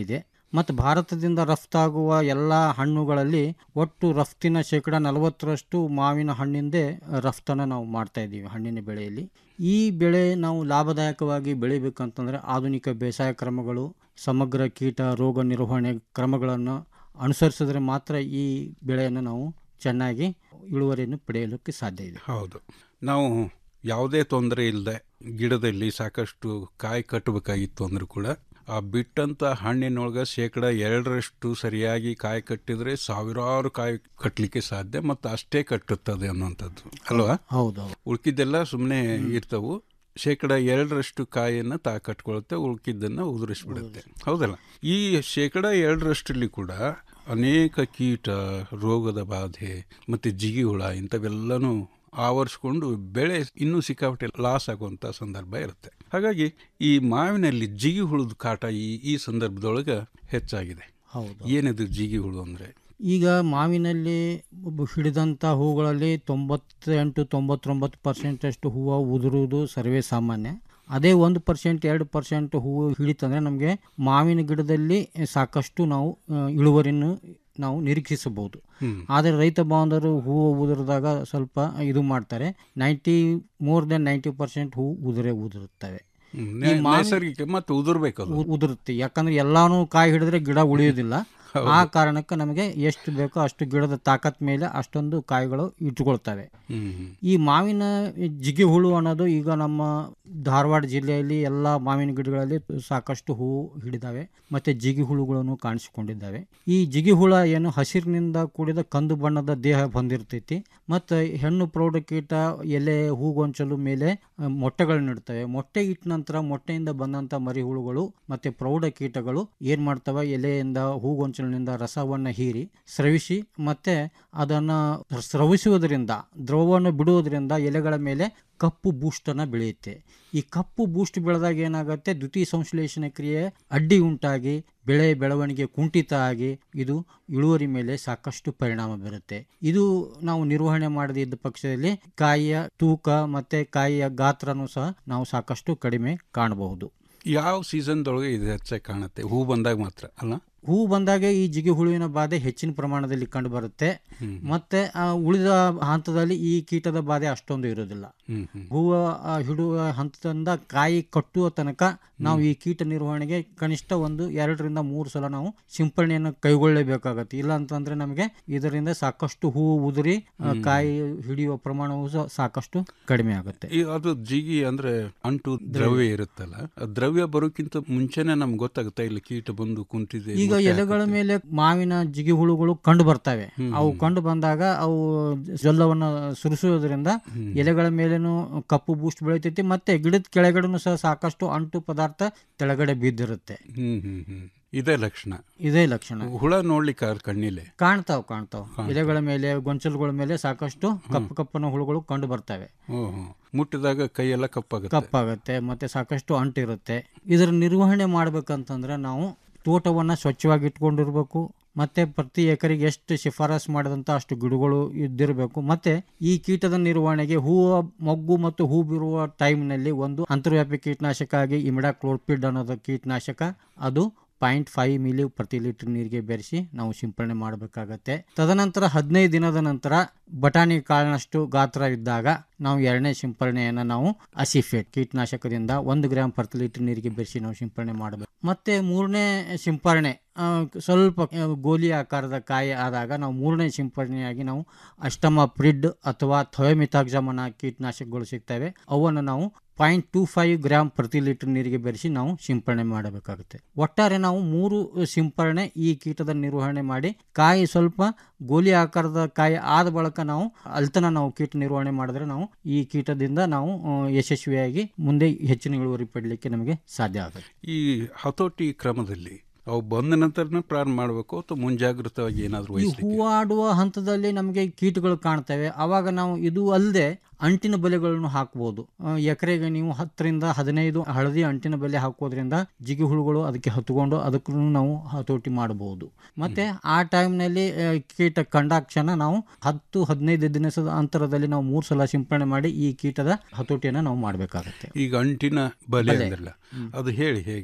ಮತ್ತು ಭಾರತದಿಂದ ರಫ್ತಾಗುವ ಎಲ್ಲ ಹಣ್ಣುಗಳಲ್ಲಿ ಒಟ್ಟು ರಫ್ತಿನ ಶೇಕಡ ನಲವತ್ತರಷ್ಟು ಮಾವಿನ ಹಣ್ಣಿಂದೇ ರಫ್ತನ್ನು ನಾವು ಮಾಡ್ತಾ ಇದ್ದೀವಿ ಹಣ್ಣಿನ ಬೆಳೆಯಲ್ಲಿ ಈ ಬೆಳೆ ನಾವು ಲಾಭದಾಯಕವಾಗಿ ಬೆಳಿಬೇಕಂತಂದರೆ ಆಧುನಿಕ ಬೇಸಾಯ ಕ್ರಮಗಳು ಸಮಗ್ರ ಕೀಟ ರೋಗ ನಿರ್ವಹಣೆ ಕ್ರಮಗಳನ್ನು ಅನುಸರಿಸಿದ್ರೆ ಮಾತ್ರ ಈ ಬೆಳೆಯನ್ನು ನಾವು ಚೆನ್ನಾಗಿ ಇಳುವರಿಯನ್ನು ಪಡೆಯಲಿಕ್ಕೆ ಸಾಧ್ಯ ಇದೆ ಹೌದು ನಾವು ಯಾವುದೇ ತೊಂದರೆ ಇಲ್ಲದೆ ಗಿಡದಲ್ಲಿ ಸಾಕಷ್ಟು ಕಾಯಿ ಕಟ್ಟಬೇಕಾಗಿತ್ತು ಅಂದ್ರೂ ಕೂಡ ಆ ಬಿಟ್ಟಂತ ಹಣ್ಣಿನೊಳಗೆ ಶೇಕಡ ಎರಡರಷ್ಟು ಸರಿಯಾಗಿ ಕಾಯಿ ಕಟ್ಟಿದ್ರೆ ಸಾವಿರಾರು ಕಾಯಿ ಕಟ್ಟಲಿಕ್ಕೆ ಸಾಧ್ಯ ಮತ್ತು ಅಷ್ಟೇ ಕಟ್ಟುತ್ತದೆ ಅನ್ನುವಂಥದ್ದು ಅಲ್ವಾ ಹೌದು ಉಳ್ಕಿದ್ದೆಲ್ಲ ಸುಮ್ಮನೆ ಇರ್ತವು ಶೇಕಡ ಎರಡರಷ್ಟು ಕಾಯಿಯನ್ನು ತಾ ಕಟ್ಕೊಳುತ್ತೆ ಉಳ್ಕಿದ್ದನ್ನು ಉದುರಿಸ್ಬಿಡುತ್ತೆ ಹೌದಲ್ಲ ಈ ಶೇಕಡ ಎರಡರಷ್ಟರಲ್ಲಿ ಕೂಡ ಅನೇಕ ಕೀಟ ರೋಗದ ಬಾಧೆ ಮತ್ತು ಜಿಗಿ ಹುಳ ಇಂಥವೆಲ್ಲನೂ ಆವರಿಸ್ಕೊಂಡು ಬೆಳೆ ಇನ್ನೂ ಸಿಕ್ಕಾಪಟ್ಟೆ ಲಾಸ್ ಆಗುವಂಥ ಸಂದರ್ಭ ಇರುತ್ತೆ ಹಾಗಾಗಿ ಈ ಮಾವಿನಲ್ಲಿ ಜಿಗಿ ಹುಳದ ಕಾಟ ಈ ಈ ಸಂದರ್ಭದೊಳಗೆ ಹೆಚ್ಚಾಗಿದೆ ಹೌದು ಏನಿದು ಜಿಗಿ ಹುಳು ಅಂದರೆ ಈಗ ಮಾವಿನಲ್ಲಿ ಒಬ್ಬ ಹಿಡಿದಂಥ ಹೂಗಳಲ್ಲಿ ತೊಂಬತ್ತೆಂಟು ತೊಂಬತ್ತೊಂಬತ್ತು ಪರ್ಸೆಂಟಷ್ಟು ಹೂವು ಉದುರುವುದು ಸರ್ವೇ ಸಾಮಾನ್ಯ ಅದೇ ಒಂದು ಪರ್ಸೆಂಟ್ ಎರಡು ಪರ್ಸೆಂಟ್ ಹೂವು ಹಿಡಿತಂದರೆ ನಮಗೆ ಮಾವಿನ ಗಿಡದಲ್ಲಿ ಸಾಕಷ್ಟು ನಾವು ಆ, ಇಳುವರಿಯನ್ನು ನಾವು ನಿರೀಕ್ಷಿಸಬಹುದು ಆದರೆ ರೈತ ಬಾಂಧವರು ಹೂವು ಉದುರಿದಾಗ ಸ್ವಲ್ಪ ಇದು ಮಾಡ್ತಾರೆ ninety more then ninety percent ಹೂವು ಉದುರೇ ಉದುರುತ್ತವೆ ಹ್ಮ್. ಈ ನೈ- ಮಾವಿನ- ನೈಸರ್ಗಿಕ ಮತ್ತು ಉದುರ್ಬೇಕು ಅದು. ಉ- ಉದುರುತ್ತೆ ಯಾಕಂದ್ರೆ ಎಲ್ಲಾನು ಕಾಯಿ ಹಿಡಿದ್ರೆ ಗಿಡ ಉಳಿಯೋದಿಲ್ಲ ಹೌದು. ಆ ಕಾರಣಕ್ಕೆ ನಮಗೆ ಎಷ್ಟು ಬೇಕೋ ಅಷ್ಟು ಗಿಡದ ತಾಕತ್ ಮೇಲೆ ಅಷ್ಟೊಂದು ಕಾಯಿಗಳು ಇಟ್ಕೊಳ್ತವೆ ಹ್ಮ್ ಹ್ಮ್. ಈ ಮಾವಿನ ಜಿಗಿ ಹುಳು ಅನ್ನೋದು ಈಗ ನಮ್ಮ ಧಾರವಾಡ ಜಿಲ್ಲೆಯಲ್ಲಿ ಎಲ್ಲ ಮಾವಿನ ಗಿಡಗಳಲ್ಲಿ ಸಾಕಷ್ಟು ಹೂವು ಹಿಡಿದಾವೆ ಮತ್ತು ಜಿಗಿ ಹುಳುಗಳನ್ನು ಕಾಣಿಸಿಕೊಂಡಿದ್ದಾವೆ ಈ ಜಿಗಿ ಹುಳ ಏನು ಹಸಿರಿನಿಂದ ಕೂಡಿದ ಕಂದು ಬಣ್ಣದ ದೇಹ ಹೊಂದಿರ್ತೈತಿ ಮತ್ತು ಹೆಣ್ಣು ಪ್ರೌಢಕೀಟ ಎಲೆ ಹೂಗೊಂಚಲು ಮೇಲೆ ಆ, ಮೊಟ್ಟೆಗಳನ್ನ ಇಡ್ತವೆ ಮೊಟ್ಟೆ ಇಟ್ಟ ನಂತರ ಮೊಟ್ಟೆಯಿಂದ ಬಂದಂಥ ಮರಿ ಹುಳುಗಳು ಮತ್ತು ಪ್ರೌಢ ಕೀಟಗಳು ಏನು ಮಾಡ್ತವೆ ಎಲೆಯಿಂದ ಹೂಗೊಂಚಲಿನಿಂದ ರಸವನ್ನು ಹೀರಿ ಸ್ರವಿಸಿ ಮತ್ತು ಅದನ್ನು ಸ್ರವಿಸುವುದರಿಂದ ದ್ರವವನ್ನು ಬಿಡುವುದರಿಂದ ಎಲೆಗಳ ಮೇಲೆ ಕಪ್ಪು ಬೂಸ್ಟನ್ನು ಬೆಳೆಯುತ್ತೆ ಈ ಕಪ್ಪು ಬೂಸ್ಟ್ ಬೆಳೆದಾಗ ಏನಾಗುತ್ತೆ ದ್ವಿತೀಯ ಸಂಶ್ಲೇಷಣೆ ಕ್ರಿಯೆ ಅಡ್ಡಿ ಉಂಟಾಗಿ ಬೆಳೆ ಬೆಳವಣಿಗೆ ಕುಂಠಿತ ಆಗಿ ಇದು ಇಳುವರಿ ಮೇಲೆ ಸಾಕಷ್ಟು ಪರಿಣಾಮ ಬೀರುತ್ತೆ ಇದು ನಾವು ನಿರ್ವಹಣೆ ಮಾಡದೇ ಇದ್ದ ಪಕ್ಷದಲ್ಲಿ ಕಾಯಿಯ ತೂಕ ಮತ್ತೆ ಕಾಯಿಯ ಗಾತ್ರನೂ ಸಹ ನಾವು ಸಾಕಷ್ಟು ಕಡಿಮೆ ಕಾಣಬಹುದು ಯಾವ ಸೀಸನ್ದೊಳಗೆ ಇದು ಹೆಚ್ಚಾಗಿ ಕಾಣುತ್ತೆ ಹೂ ಬಂದಾಗ ಮಾತ್ರ ಅಲ್ಲ ಹೂ ಬಂದಾಗ ಈ ಜಿಗಿ ಹುಳುವಿನ ಬಾಧೆ ಹೆಚ್ಚಿನ ಪ್ರಮಾಣದಲ್ಲಿ ಕಂಡು ಬರುತ್ತೆ ಹ್ಮ್. ಮತ್ತೆ ಆ, ಉಳಿದ ಹಂತದಲ್ಲಿ ಈ ಕೀಟದ ಬಾಧೆ ಅಷ್ಟೊಂದು ಇರೋದಿಲ್ಲ ಹ್ಮ್ ಹ್ಮ್. ಹೂವು ಆ, ಹಿಡುವ ಹಂತದಿಂದ ಕಾಯಿ ಕಟ್ಟುವ ತನಕ ನಾವು ಈ ಕೀಟ ನಿರ್ವಹಣೆಗೆ ಕನಿಷ್ಠ ಒಂದು ಎರಡರಿಂದ ಮೂರು ಸಲ ನಾವು ಸಿಂಪರಣೆಯನ್ನು ಕೈಗೊಳ್ಳಲೇಬೇಕಾಗತ್ತೆ ಇಲ್ಲ ಅಂತಂದ್ರೆ ನಮಗೆ ಇದರಿಂದ ಸಾಕಷ್ಟು ಹೂವು ಉದುರಿ ಆ, ಹ್ಮ್. ಕಾಯಿ ಹಿಡಿಯುವ ಪ್ರಮಾಣವು ಸಹ ಸಾಕಷ್ಟು ಕಡಿಮೆ ಆಗುತ್ತೆ ಈ ಅದು ಜಿಗಿ ಅಂದ್ರೆ ಅಂಟು ದ್ರವ್ಯ ಇರುತ್ತಲ್ಲ ಆ ದ್ರವ್ಯ ಬರೋಕ್ಕಿಂತ ಮುಂಚೆನೆ ನಮ್ಗೆ ಗೊತ್ತಾಗುತ್ತೆ ಇಲ್ಲಿ ಕೀಟ ಬಂದು ಕುಂತಿದೆ ಈಗ ಮೊಟ್ಟೆ ಎಲೆಗಳ ಮೇಲೆ ಮಾವಿನ ಜಿಗಿ ಹುಳುಗಳು ಕಂಡು ಬರ್ತವೆ ಅವು ಕಂಡು ಬಂದಾಗ ಅವು ಜೊಲ್ಲವನ್ನ ಸುರಿಸುವುದರಿಂದ ಎಲೆಗಳ ಮೇಲೇನು ಕಪ್ಪು ಬೂಸ್ಟ್ ಬೆಳಿತೈತಿ ಮತ್ತೆ ಗಿಡದ ಕೆಳಗಡೆನೂ ಸಹ ಸಾಕಷ್ಟು ಅಂಟು ಪದಾರ್ಥ ಕೆಳಗಡೆ ಬಿದ್ದಿರುತ್ತೆ ಹ್ಮ್ ಹ್ಮ್ ಹ್ಮ್ ಇದೇ ಲಕ್ಷಣ ಇದೇ ಲಕ್ಷಣ ಹುಳ ನೋಡ್ಲಿಕ್ಕೆ ಆರ್ ಕಣ್ಣಿಲೆ ಕಾಣ್ತಾವ್ ಕಾಣ್ತಾವ್ ಎಲೆಗಳ ಮೇಲೆ ಗೊಂಚಲುಗಳ ಮೇಲೆ ಸಾಕಷ್ಟು ಕಪ್ಪು ಕಪ್ಪನ ಹುಳುಗಳು ಕಂಡು ಬರ್ತವೆ ಓಹೋ ಮುಟ್ಟಿದಾಗ ಕೈಯೆಲ್ಲ ಕಪ್ಪಾಗುತ್ತೆ ಕಪ್ಪಾಗುತ್ತೆ ಮತ್ತೆ ಸಾಕಷ್ಟು ಅಂಟಿರುತ್ತೆ ಇದರ ನಿರ್ವಹಣೆ ಮಾಡ್ಬೇಕಂತಂದ್ರೆ ನಾವು ತೋಟವನ್ನು ಸ್ವಚ್ಛವಾಗಿ ಇಟ್ಕೊಂಡಿರ್ಬೇಕು ಮತ್ತೆ ಪ್ರತಿ ಎಕರೆಗೆ ಎಷ್ಟು ಶಿಫಾರಸ್ ಮಾಡಿದಂಥ ಅಷ್ಟು ಗಿಡಗಳು ಇದ್ದಿರಬೇಕು ಮತ್ತೆ ಈ ಕೀಟದ ನಿರ್ವಹಣೆಗೆ ಹೂವು ಮೊಗ್ಗು ಮತ್ತು ಹೂ ಬಿರುವ ಟೈಮ್ನಲ್ಲಿ ಒಂದು ಅಂತರ್ವ್ಯಾಪಿ ಕೀಟನಾಶಕ ಆಗಿ ಇಮಿಡಾ ಕ್ಲೋರ್ಪಿಡ್ ಅನ್ನೋದು ಕೀಟನಾಶಕ ಅದು ಪಾಯಿಂಟ್ ಫೈವ್ ಮಿಲಿ ಪ್ರತಿ ಲೀಟರ್ ನೀರಿಗೆ ಬೆರೆಸಿ ನಾವು ಸಿಂಪರಣೆ ಮಾಡಬೇಕಾಗತ್ತೆ ತದನಂತರ ಹದಿನೈದು ದಿನದ ನಂತರ ಬಟಾಣಿ ಕಾಳಿನಷ್ಟು ಗಾತ್ರ ಇದ್ದಾಗ ನಾವು ಎರಡನೇ ಸಿಂಪರಣೆಯನ್ನು ನಾವು ಅಸಿಫೇಟ್ ಕೀಟನಾಶಕದಿಂದ ಒಂದು ಗ್ರಾಮ್ ಪ್ರತಿ ಲೀಟರ್ ನೀರಿಗೆ ಬೆರೆಸಿ ನಾವು ಸಿಂಪರಣೆ ಮಾಡಬೇಕು ಮತ್ತೆ ಮೂರನೇ ಸಿಂಪರಣೆ ಆ, ಸ್ವಲ್ಪ ಆ, ಗೋಲಿ ಆಕಾರದ ಕಾಯಿ ಆದಾಗ ನಾವು ಮೂರನೇ ಸಿಂಪರಣೆಯಾಗಿ ನಾವು ಅಷ್ಟಮ ಪ್ರಿಡ್ ಅಥವಾ ಥಯೋಮಿತಾಕ್ಸಮನ ಕೀಟನಾಶಕಗಳು ಸಿಗ್ತವೆ ಅವನ್ನು ನಾವು ಪಾಯಿಂಟ್ ಟೂ ಫೈವ್ ಗ್ರಾಮ್ ಪ್ರತಿ ಲೀಟರ್ ನೀರಿಗೆ ಬೆರೆಸಿ ನಾವು ಸಿಂಪರಣೆ ಮಾಡಬೇಕಾಗುತ್ತೆ ಒಟ್ಟಾರೆ ನಾವು ಮೂರು ಸಿಂಪರಣೆ ಈ ಕೀಟದ ನಿರ್ವಹಣೆ ಮಾಡಿ ಕಾಯಿ ಸ್ವಲ್ಪ ಗೋಲಿ ಆಕಾರದ ಕಾಯಿ ಆದ ಬಳಿಕ ನಾವು ಅಲ್ತನ ನಾವು ಕೀಟ ನಿರ್ವಹಣೆ ಮಾಡಿದ್ರೆ ನಾವು ಈ ಕೀಟದಿಂದ ನಾವು ಆ, ಯಶಸ್ವಿಯಾಗಿ ಮುಂದೆ ಹೆಚ್ಚಿನ ಇಳುವರಿ ಪಡಲಿಕ್ಕೆ ನಮಗೆ ಸಾಧ್ಯ ಆಗುತ್ತೆ ಈ ಹತೋಟಿ ಕ್ರಮದಲ್ಲಿ ಅವು ಬಂದ ನಂತರನೇ ಪ್ರಾರಂಭ ಮಾಡಬೇಕು ಅಥವಾ ಮುಂಜಾಗ್ರತವಾಗಿ ಏನಾದರೂ ಈ ವಹಿಸ್ಲಿಕ್ಕೆ ಹೂವಾಡುವ ಹಂತದಲ್ಲಿ ನಮಗೆ ಕೀಟಗಳು ಕಾಣ್ತವೆ ಆವಾಗ ನಾವು ಇದು ಅಲ್ಲದೆ ಅಂಟಿನ ಬಲೆಗಳನ್ನು ಹಾಕ್ಬೋದು ಆ, ಎಕರೆಗೆ ನೀವು ಹತ್ತರಿಂದ ಹದಿನೈದು ಹಳದಿ ಅಂಟಿನ ಬಲೆ ಹಾಕೋದ್ರಿಂದ ಜಿಗಿ ಹುಳುಗಳು ಅದಕ್ಕೆ ಹತ್ಕೊಂಡು ಅದಕ್ಕೂ ನಾವು ಹತೋಟಿ ಮಾಡಬಹುದು ಮತ್ತೆ ಆ ಟೈಮ್ನಲ್ಲಿ ಕೀಟ ಕಂಡಾಕ್ಷಣ ನಾವು ಹತ್ತು ಹದಿನೈದು ದಿನದ ಅಂತರದಲ್ಲಿ ನಾವು ಮೂರು ಸಲ ಸಿಂಪರಣೆ ಮಾಡಿ ಈ ಕೀಟದ ಹತೋಟಿಯನ್ನು ನಾವು ಮಾಡಬೇಕಾಗುತ್ತೆ ಈಗ ಅಂಟಿನ ಬಲೆ ಬಲೆ. ಅಂದ್ರಲ್ಲ ಅದು ಹೇಳಿ ಹೇಗೆ ಅದು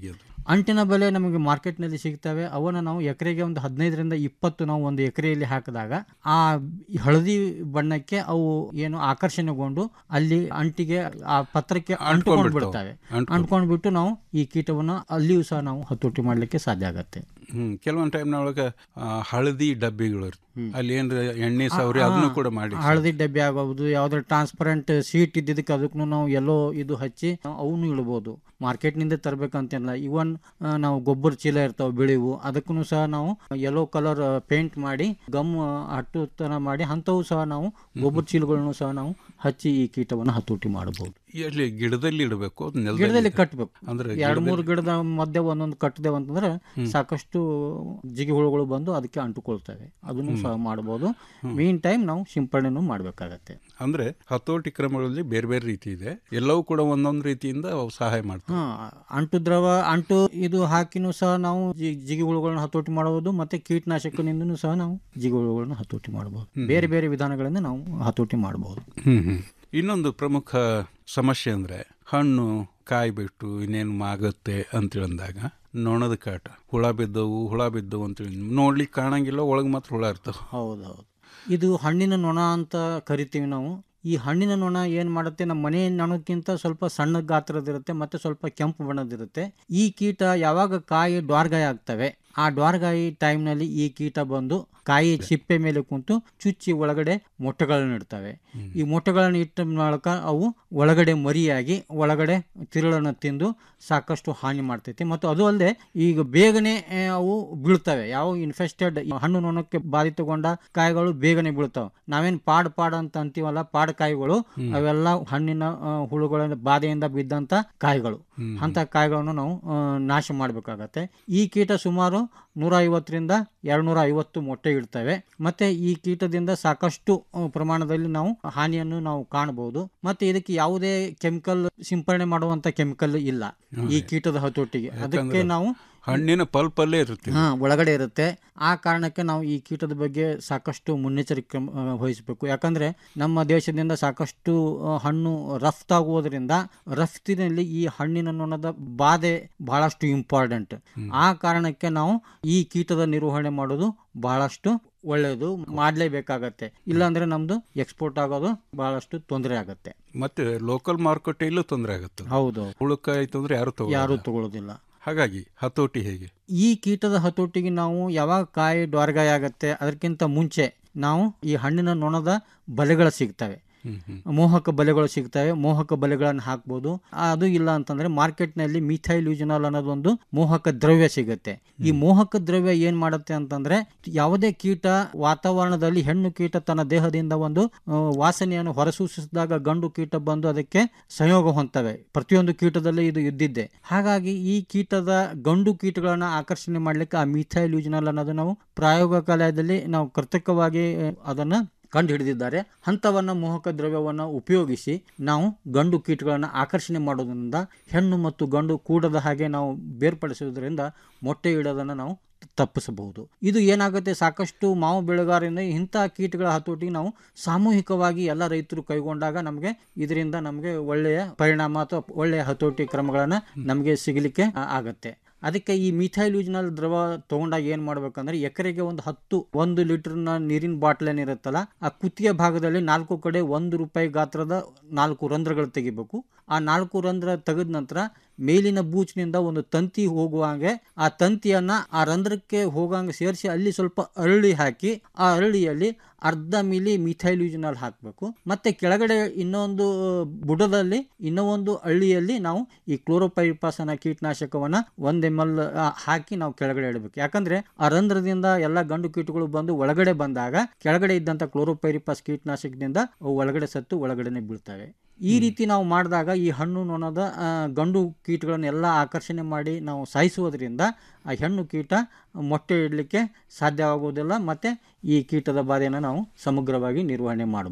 ಅಂಟಿನ ಬೆಲೆ ನಮಗೆ ಮಾರ್ಕೆಟ್ನಲ್ಲಿ ಸಿಗ್ತವೆ ಅವನ್ನ ನಾವು ಎಕರೆಗೆ ಒಂದು ಹದಿನೈದರಿಂದ ಇಪ್ಪತ್ತು ನಾವು ಒಂದು ಎಕರೆಯಲ್ಲಿ ಹಾಕಿದಾಗ ಆ ಹಳದಿ ಬಣ್ಣಕ್ಕೆ ಅವು ಏನು ಆಕರ್ಷಣೆಗೊಂಡು ಅಲ್ಲಿ ಅಂಟಿಗೆ ಆ ಪತ್ರಕ್ಕೆ ಅಂಟ್ಕೊಂಡು ಅಂಟ್ಕೊಂಡ್ಬಿಡ್ತಾವೆ. ಬಿಡ್ತವೆ ಅಂಟ್ಕೊಂಡು. ಅಂಟ್ಕೊಂಡ್ಬಿಟ್ಟು ನಾವು ಈ ಕೀಟವನ್ನು ಅಲ್ಲಿಯೂ ಸಹ ನಾವು ಹತೋಟಿ ಮಾಡಲಿಕ್ಕೆ ಸಾಧ್ಯ ಆಗತ್ತೆ ಹ್ಮ್ ಕೆಲವೊಂದು ಟೈಮ್ನೊಳಗೆ ಹಳದಿ ಡಬ್ಬಿಗಳು ಇರ್ತವೆ ಅಲ್ಲಿ ಏನ್ರ ಎಣ್ಣೆ ಸವರಿ ಅದನ್ನು ಕೂಡ ಮಾಡಿ ಹಳದಿ ಡಬ್ಬಿ ಆಗಬಹುದು ಯಾವ್ದಾರ ಟ್ರಾನ್ಸ್ಪರೆಂಟ್ ಸೀಟ್ ಇದ್ದಿದ್ದಕ್ಕೆ ಅದಕ್ಕೂ ನಾವು ಎಲ್ಲೋ ಇದು ಹಚ್ಚಿ ಅವನು ಇಡ್ಬೋದು ಮಾರ್ಕೆಟ್ನಿಂದ ತರಬೇಕಂತಿಲ್ಲ ಇವನ್ ನಾವು ಗೊಬ್ಬರ ಚೀಲ ಇರ್ತಾವೆ ಬಿಳಿವು ಅದಕ್ಕೂ ಸಹ ನಾವು ಯೆಲ್ಲೋ ಕಲರ್ ಪೇಂಟ್ ಮಾಡಿ ಗಮ್ ಹಟ್ಟುತನ ಮಾಡಿ ಅಂಥವು ಸಹ ನಾವು ಗೊಬ್ಬರ ಚೀಲಗಳನ್ನು ಸಹ ನಾವು ಹಚ್ಚಿ ಈ ಕೀಟವನ್ನು ಹತೋಟಿ ಮಾಡಬಹುದು ಎಲ್ಲಿ ಗಿಡದಲ್ಲಿ ಇಡಬೇಕು ಅದು ನೆಲದಲ್ಲಿ ಗಿಡದಲ್ಲಿ ಕಟ್ಟಬೇಕು ಅಂದ್ರೆ ಎರಡು ಮೂರು ಗಿಡದಲ್ಲಿ- ಗಿಡದ ಮಧ್ಯೆ ಒಂದೊಂದು ಕಟ್ಟಿದೆವು ಅಂತಂದ್ರೆ ಸಾಕಷ್ಟು ಜಿಗಿ ಹುಳುಗಳು ಬಂದು ಅದಕ್ಕೆ ಅಂಟುಕೊಳ್ತವೆ ಅದನ್ನು ಸಹ ಮಾಡಬಹುದು ಮೀನ್ ಟೈಮ್ ನಾವು ಸಿಂಪಡಣೆನೂ ಮಾಡಬೇಕಾಗತ್ತೆ ಅಂದ್ರೆ ಹತೋಟಿ ಕ್ರಮಗಳಲ್ಲಿ ಬೇರೆ ಬೇರೆ ರೀತಿ ಇದೆ ಎಲ್ಲವೂ ಕೂಡ ಒಂದೊಂದು ರೀತಿಯಿಂದ ಅವು ಸಹಾಯ ಮಾಡ್ತವೆ ಹಾ ಅಂಟು ದ್ರವ ಅಂಟು ಇದು ಹಾಕಿನೂ ಸಹ ನಾವು ಜಿ- ಜಿಗಿ ಹುಳುಗಳನ್ನ ಹತೋಟಿ ಮಾಡಬಹುದು ಮತ್ತೆ ಕೀಟನಾಶಕದಿಂದನೂ ಸಹ ನಾವು ಜಿಗಿ ಹುಳುಗಳನ್ನ ಹತೋಟಿ ಮಾಡಬಹುದು ಬೇರೆ ಬೇರೆ ವಿಧಾನಗಳಿಂದ ನಾವು ಹತೋಟಿ ಮಾಡಬಹುದು ಹ್ಮ್ ಹ್ಮ್ ಇನ್ನೊಂದು ಪ್ರಮುಖ ಸಮಸ್ಯೆ ಅಂದ್ರೆ ಹಣ್ಣು ಕಾಯಿ ಬಿಟ್ಟು ಇನ್ನೇನು ಮಾಗುತ್ತೆ ಅಂತೇಳಿ ಅಂದಾಗ ನೊಣದ ಕಾಟ ಹುಳ ಬಿದ್ದವು ಹುಳ ಬಿದ್ದವು ಅಂತೇಳಿ ನೋಡ್ಲಿಕ್ಕೆ ಕಾಣಂಗಿಲ್ಲ ಒಳಗೆ ಮಾತ್ರ ಹುಳ ಇರ್ತಾವ ಹೌದೌದು ಇದು ಹಣ್ಣಿನ ನೊಣ ಅಂತ ಕರಿತೀವಿ ನಾವು ಈ ಹಣ್ಣಿನ ನೊಣ ಏನು ಮಾಡುತ್ತೆ ನಮ್ಮ ಮನೆ ನೊಣಕ್ಕಿಂತ ಸ್ವಲ್ಪ ಸಣ್ಣ ಗಾತ್ರದಿರುತ್ತೆ ಮತ್ತು ಸ್ವಲ್ಪ ಕೆಂಪು ಬಣ್ಣದಿರುತ್ತೆ ಈ ಕೀಟ ಯಾವಾಗ ಕಾಯಿ ಡ್ವಾರ್ಗಾಯಿ ಆಗ್ತವೆ ಆ ಡ್ವಾರ್ಗಾಯಿ ಟೈಮ್ನಲ್ಲಿ ಈ ಕೀಟ ಬಂದು ಕಾಯಿ ಚಿಪ್ಪೆ ಮೇಲೆ ಕುಂತು ಚುಚ್ಚಿ ಒಳಗಡೆ ಮೊಟ್ಟೆಗಳನ್ನು ಇಡ್ತವೆ ಈ ಮೊಟ್ಟೆಗಳನ್ನು ಇಟ್ಟ ಮೂಲಕ ಅವು ಒಳಗಡೆ ಮರಿಯಾಗಿ ಒಳಗಡೆ ತಿರುಳನ್ನು ತಿಂದು ಸಾಕಷ್ಟು ಹಾನಿ ಮಾಡ್ತೈತಿ ಮತ್ತು ಅದು ಅಲ್ಲದೆ ಈಗ ಬೇಗನೆ ಆ, ಅವು ಬೀಳ್ತವೆ ಯಾವ ಇನ್ಫೆಸ್ಟೆಡ್ ಹಣ್ಣು ನೊಣಕ್ಕೆ ಬಾಧಿತಗೊಂಡ ಕಾಯಿಗಳು ಬೇಗನೆ ಬೀಳ್ತಾವೆ ನಾವೇನು ಪಾಡ್ ಪಾಡ್ ಅಂತ ಅಂತೀವಲ್ಲ ಪಾಡ್ ಕಾಯಿಗಳು ಅವೆಲ್ಲ ಹಣ್ಣಿನ ಆ, ಹುಳುಗಳ ಬಾಧೆಯಿಂದ ಬಿದ್ದಂತ ಕಾಯಿಗಳು ಅಂತ ಕಾಯಿಗಳನ್ನು ನಾವು ಆ, ನಾಶ ಮಾಡಬೇಕಾಗತ್ತೆ ಈ ಕೀಟ ಸುಮಾರು ನೂರ ಐವತ್ತರಿಂದ ಎರಡ್ನೂರ ಐವತ್ತು ಮೊಟ್ಟೆ ಇಡ್ತವೆ ಮತ್ತೆ ಈ ಕೀಟದಿಂದ ಸಾಕಷ್ಟು ಆ, ಪ್ರಮಾಣದಲ್ಲಿ ನಾವು ಹಾನಿಯನ್ನು ನಾವು ಕಾಣಬಹುದು ಮತ್ತೆ ಇದಕ್ಕೆ ಯಾವುದೇ ಕೆಮಿಕಲ್ ಸಿಂಪರಣೆ ಮಾಡುವಂತ ಕೆಮಿಕಲ್ ಇಲ್ಲ ಈ ಕೀಟದ ಹತೋಟಿಗೆ ಅದಕ್ಕೆ ಯಾಕಂದ್ರೆ ನಾವು ಹಣ್ಣಿನ ಪಲ್ಪಲ್ಲೇ ಇರುತ್ತೆ ಹಾ ಒಳಗಡೆ ಇರುತ್ತೆ ಆ ಕಾರಣಕ್ಕೆ ನಾವು ಈ ಕೀಟದ ಬಗ್ಗೆ ಸಾಕಷ್ಟು ಮುನ್ನೆಚ್ಚರಿಕೆ ಕ್ರಮ ಆ, ವಹಿಸಬೇಕು ಯಾಕಂದ್ರೆ ನಮ್ಮ ದೇಶದಿಂದ ಸಾಕಷ್ಟು ಆ, ಹಣ್ಣು ರಫ್ತಾಗುವುದರಿಂದ ರಫ್ತಿನಲ್ಲಿ ಈ ಹಣ್ಣಿನ ನೊಣದ ಬಾಧೆ ಬಹಳಷ್ಟು ಇಂಪಾರ್ಟೆಂಟ್ ಆ ಕಾರಣಕ್ಕೆ ನಾವು ಈ ಕೀಟದ ನಿರ್ವಹಣೆ ಮಾಡೋದು ಬಹಳಷ್ಟು ಒಳ್ಳೆಯದು ಮಾಡಲೇಬೇಕಾಗತ್ತೆ ಇಲ್ಲಾಂದ್ರೆ ನಮ್ದು ಎಕ್ಸ್ಪೋರ್ಟ್ ಆಗೋದು ಬಹಳಷ್ಟು ತೊಂದರೆ ಆಗತ್ತೆ ಮತ್ತೆ ಲೋಕಲ್ ಮಾರುಕಟ್ಟೆಯಲ್ಲೂ ತೊಂದರೆ ಆಗುತ್ತೆ ಹೌದು ಹುಳುಕಾಯ್ತು ಅಂದ್ರೆ ಯಾರು ತಗೋ ಯಾರು ತಗೊಳ್ಳೋದಿಲ್ಲ ಹಾಗಾಗಿ ಹತೋಟಿ ಹೇಗೆ ಈ ಕೀಟದ ಹತೋಟಿಗೆ ನಾವು ಯಾವಾಗ ಕಾಯಿ ಡ್ವಾರ್ಗಾಯಿ ಆಗತ್ತೆ ಅದಕ್ಕಿಂತ ಮುಂಚೆ ನಾವು ಈ ಹಣ್ಣಿನ ನೊಣದ ಬಲೆಗಳು ಸಿಗ್ತವೆ ಮೋಹಕ ಬಲೆಗಳು ಸಿಗ್ತವೆ ಮೋಹಕ ಬಲೆಗಳನ್ನು ಹಾಕ್ಬೋದು ಅದು ಇಲ್ಲ ಅಂತಂದ್ರೆ ಮಾರ್ಕೆಟ್ನಲ್ಲಿ ಮಿಥೈಲ್ ಯೂಜನಲ್ ಅನ್ನೋದೊಂದು ಮೋಹಕ ದ್ರವ್ಯ ಸಿಗುತ್ತೆ ಈ ಮೋಹಕ ದ್ರವ್ಯ ಏನ್ ಮಾಡುತ್ತೆ ಅಂತಂದ್ರೆ ಯಾವುದೇ ಕೀಟ ವಾತಾವರಣದಲ್ಲಿ ಹೆಣ್ಣು ಕೀಟ ತನ್ನ ದೇಹದಿಂದ ಒಂದು ಆ, ವಾಸನೆಯನ್ನು ಹೊರಸೂಸಿಸಿದಾಗ ಗಂಡು ಕೀಟ ಬಂದು ಅದಕ್ಕೆ ಸಂಯೋಗ ಹೊಂದ್ತವೆ ಪ್ರತಿಯೊಂದು ಕೀಟದಲ್ಲಿ ಇದು ಇದ್ದಿದ್ದೆ ಹಾಗಾಗಿ ಈ ಕೀಟದ ಗಂಡು ಕೀಟಗಳನ್ನ ಆಕರ್ಷಣೆ ಮಾಡ್ಲಿಕ್ಕೆ ಆ ಮಿಥೈಲ್ ಯೂಜನಲ್ ಅನ್ನೋದು ನಾವು ಪ್ರಾಯೋಗಿಕಲಯದಲ್ಲಿ ನಾವು ಕೃತಕವಾಗಿ ಆ, ಅದನ್ನ ಕಂಡು ಹಿಡಿದಿದ್ದಾರೆ ಹಂತವನ್ನ ಮೋಹಕ ದ್ರವ್ಯವನ್ನ ಉಪಯೋಗಿಸಿ ನಾವು ಗಂಡು ಕೀಟಗಳನ್ನು ಆಕರ್ಷಣೆ ಮಾಡೋದ್ರಿಂದ ಹೆಣ್ಣು ಮತ್ತು ಗಂಡು ಕೂಡದ ಹಾಗೆ ನಾವು ಬೇರ್ಪಡಿಸುವುದರಿಂದ ಮೊಟ್ಟೆ ಇಡೋದನ್ನು ನಾವು ತಪ್ಪಿಸಬಹುದು ಇದು ಏನಾಗುತ್ತೆ ಸಾಕಷ್ಟು ಮಾವು ಬೆಳೆಗಾರರಿಂದ ಇಂಥ ಕೀಟಗಳ ಹತೋಟಿಗೆ ನಾವು ಸಾಮೂಹಿಕವಾಗಿ ಎಲ್ಲ ರೈತರು ಕೈಗೊಂಡಾಗ ನಮಗೆ ಇದರಿಂದ ನಮಗೆ ಒಳ್ಳೆಯ ಪರಿಣಾಮ ಅಥವಾ ಒಳ್ಳೆಯ ಹತೋಟಿ ಕ್ರಮಗಳನ್ನು ನಮಗೆ ಸಿಗಲಿಕ್ಕೆ ಆ, ಆಗತ್ತೆ ಅದಕ್ಕೆ ಈ ಮಿಥೈಲ್ ಯೂಜ್ನಲ್ ದ್ರವ ತಗೊಂಡಾಗ ಏನು ಮಾಡ್ಬೇಕಂದ್ರೆ ಎಕರೆಗೆ ಒಂದು ಹತ್ತು ಒಂದು ಲೀಟರ್ನ ನೀರಿನ ಬಾಟ್ಲ್ ಏನಿರುತ್ತಲ್ಲ ಆ ಕುತ್ತಿಗೆ ಭಾಗದಲ್ಲಿ ನಾಲ್ಕು ಕಡೆ ಒಂದು ರೂಪಾಯಿ ಗಾತ್ರದ ನಾಲ್ಕು ರಂಧ್ರಗಳು ತೆಗಿಬೇಕು ಆ ನಾಲ್ಕು ರಂಧ್ರ ತೆಗೆದ ನಂತರ ಮೇಲಿನ ಬೂಚ್ನಿಂದ ಒಂದು ತಂತಿ ಹೋಗುವಂಗೆ ಆ ತಂತಿಯನ್ನ ಆ ರಂಧ್ರಕ್ಕೆ ಹೋಗಂಗೆ ಸೇರಿಸಿ ಅಲ್ಲಿ ಸ್ವಲ್ಪ ಅರಳಿ ಹಾಕಿ ಆ ಅರಳಿಯಲ್ಲಿ ಅರ್ಧ ಮಿಲಿ ಮಿಥೈಲ್ ಯೂಜ್ನಲ್ ಹಾಕಬೇಕು ಮತ್ತೆ ಕೆಳಗಡೆ ಇನ್ನೊಂದು ಬುಡದಲ್ಲಿ ಇನ್ನೂ ಒಂದು ಹಳ್ಳಿಯಲ್ಲಿ ನಾವು ಈ ಕ್ಲೋರೋಪೈರಿಪಾಸ್ ಅನ್ನೋ ಕೀಟನಾಶಕವನ್ನ ಒಂದ್ ಎಮ್ ಎಲ್ ಹಾಕಿ ನಾವು ಕೆಳಗಡೆ ಇಡಬೇಕು ಯಾಕಂದ್ರೆ ಆ ರಂಧ್ರದಿಂದ ಎಲ್ಲ ಗಂಡು ಕೀಟಗಳು ಬಂದು ಒಳಗಡೆ ಬಂದಾಗ ಕೆಳಗಡೆ ಇದ್ದಂತ ಕ್ಲೋರೋಪೈರಿಪಾಸ್ ಕೀಟನಾಶಕದಿಂದ ಅವು ಒಳಗಡೆ ಸತ್ತು ಒಳಗಡೆನೆ ಬೀಳ್ತವೆ ಈ ರೀತಿ ನಾವು ಮಾಡಿದಾಗ ಈ ಹಣ್ಣು ನೊಣದ ಆ, ಗಂಡು ಕೀಟಗಳನ್ನೆಲ್ಲ ಆಕರ್ಷಣೆ ಮಾಡಿ ನಾವು ಸಾಯಿಸುವುದರಿಂದ ಆ ಹೆಣ್ಣು ಕೀಟ ಮೊಟ್ಟೆ ಇಡಲಿಕ್ಕೆ ಸಾಧ್ಯವಾಗುವುದಿಲ್ಲ ಮತ್ತು ಈ ಕೀಟದ ಬಾಧೆಯನ್ನು ನಾವು ಸಮಗ್ರವಾಗಿ ನಿರ್ವಹಣೆ ಮಾಡಬಹುದು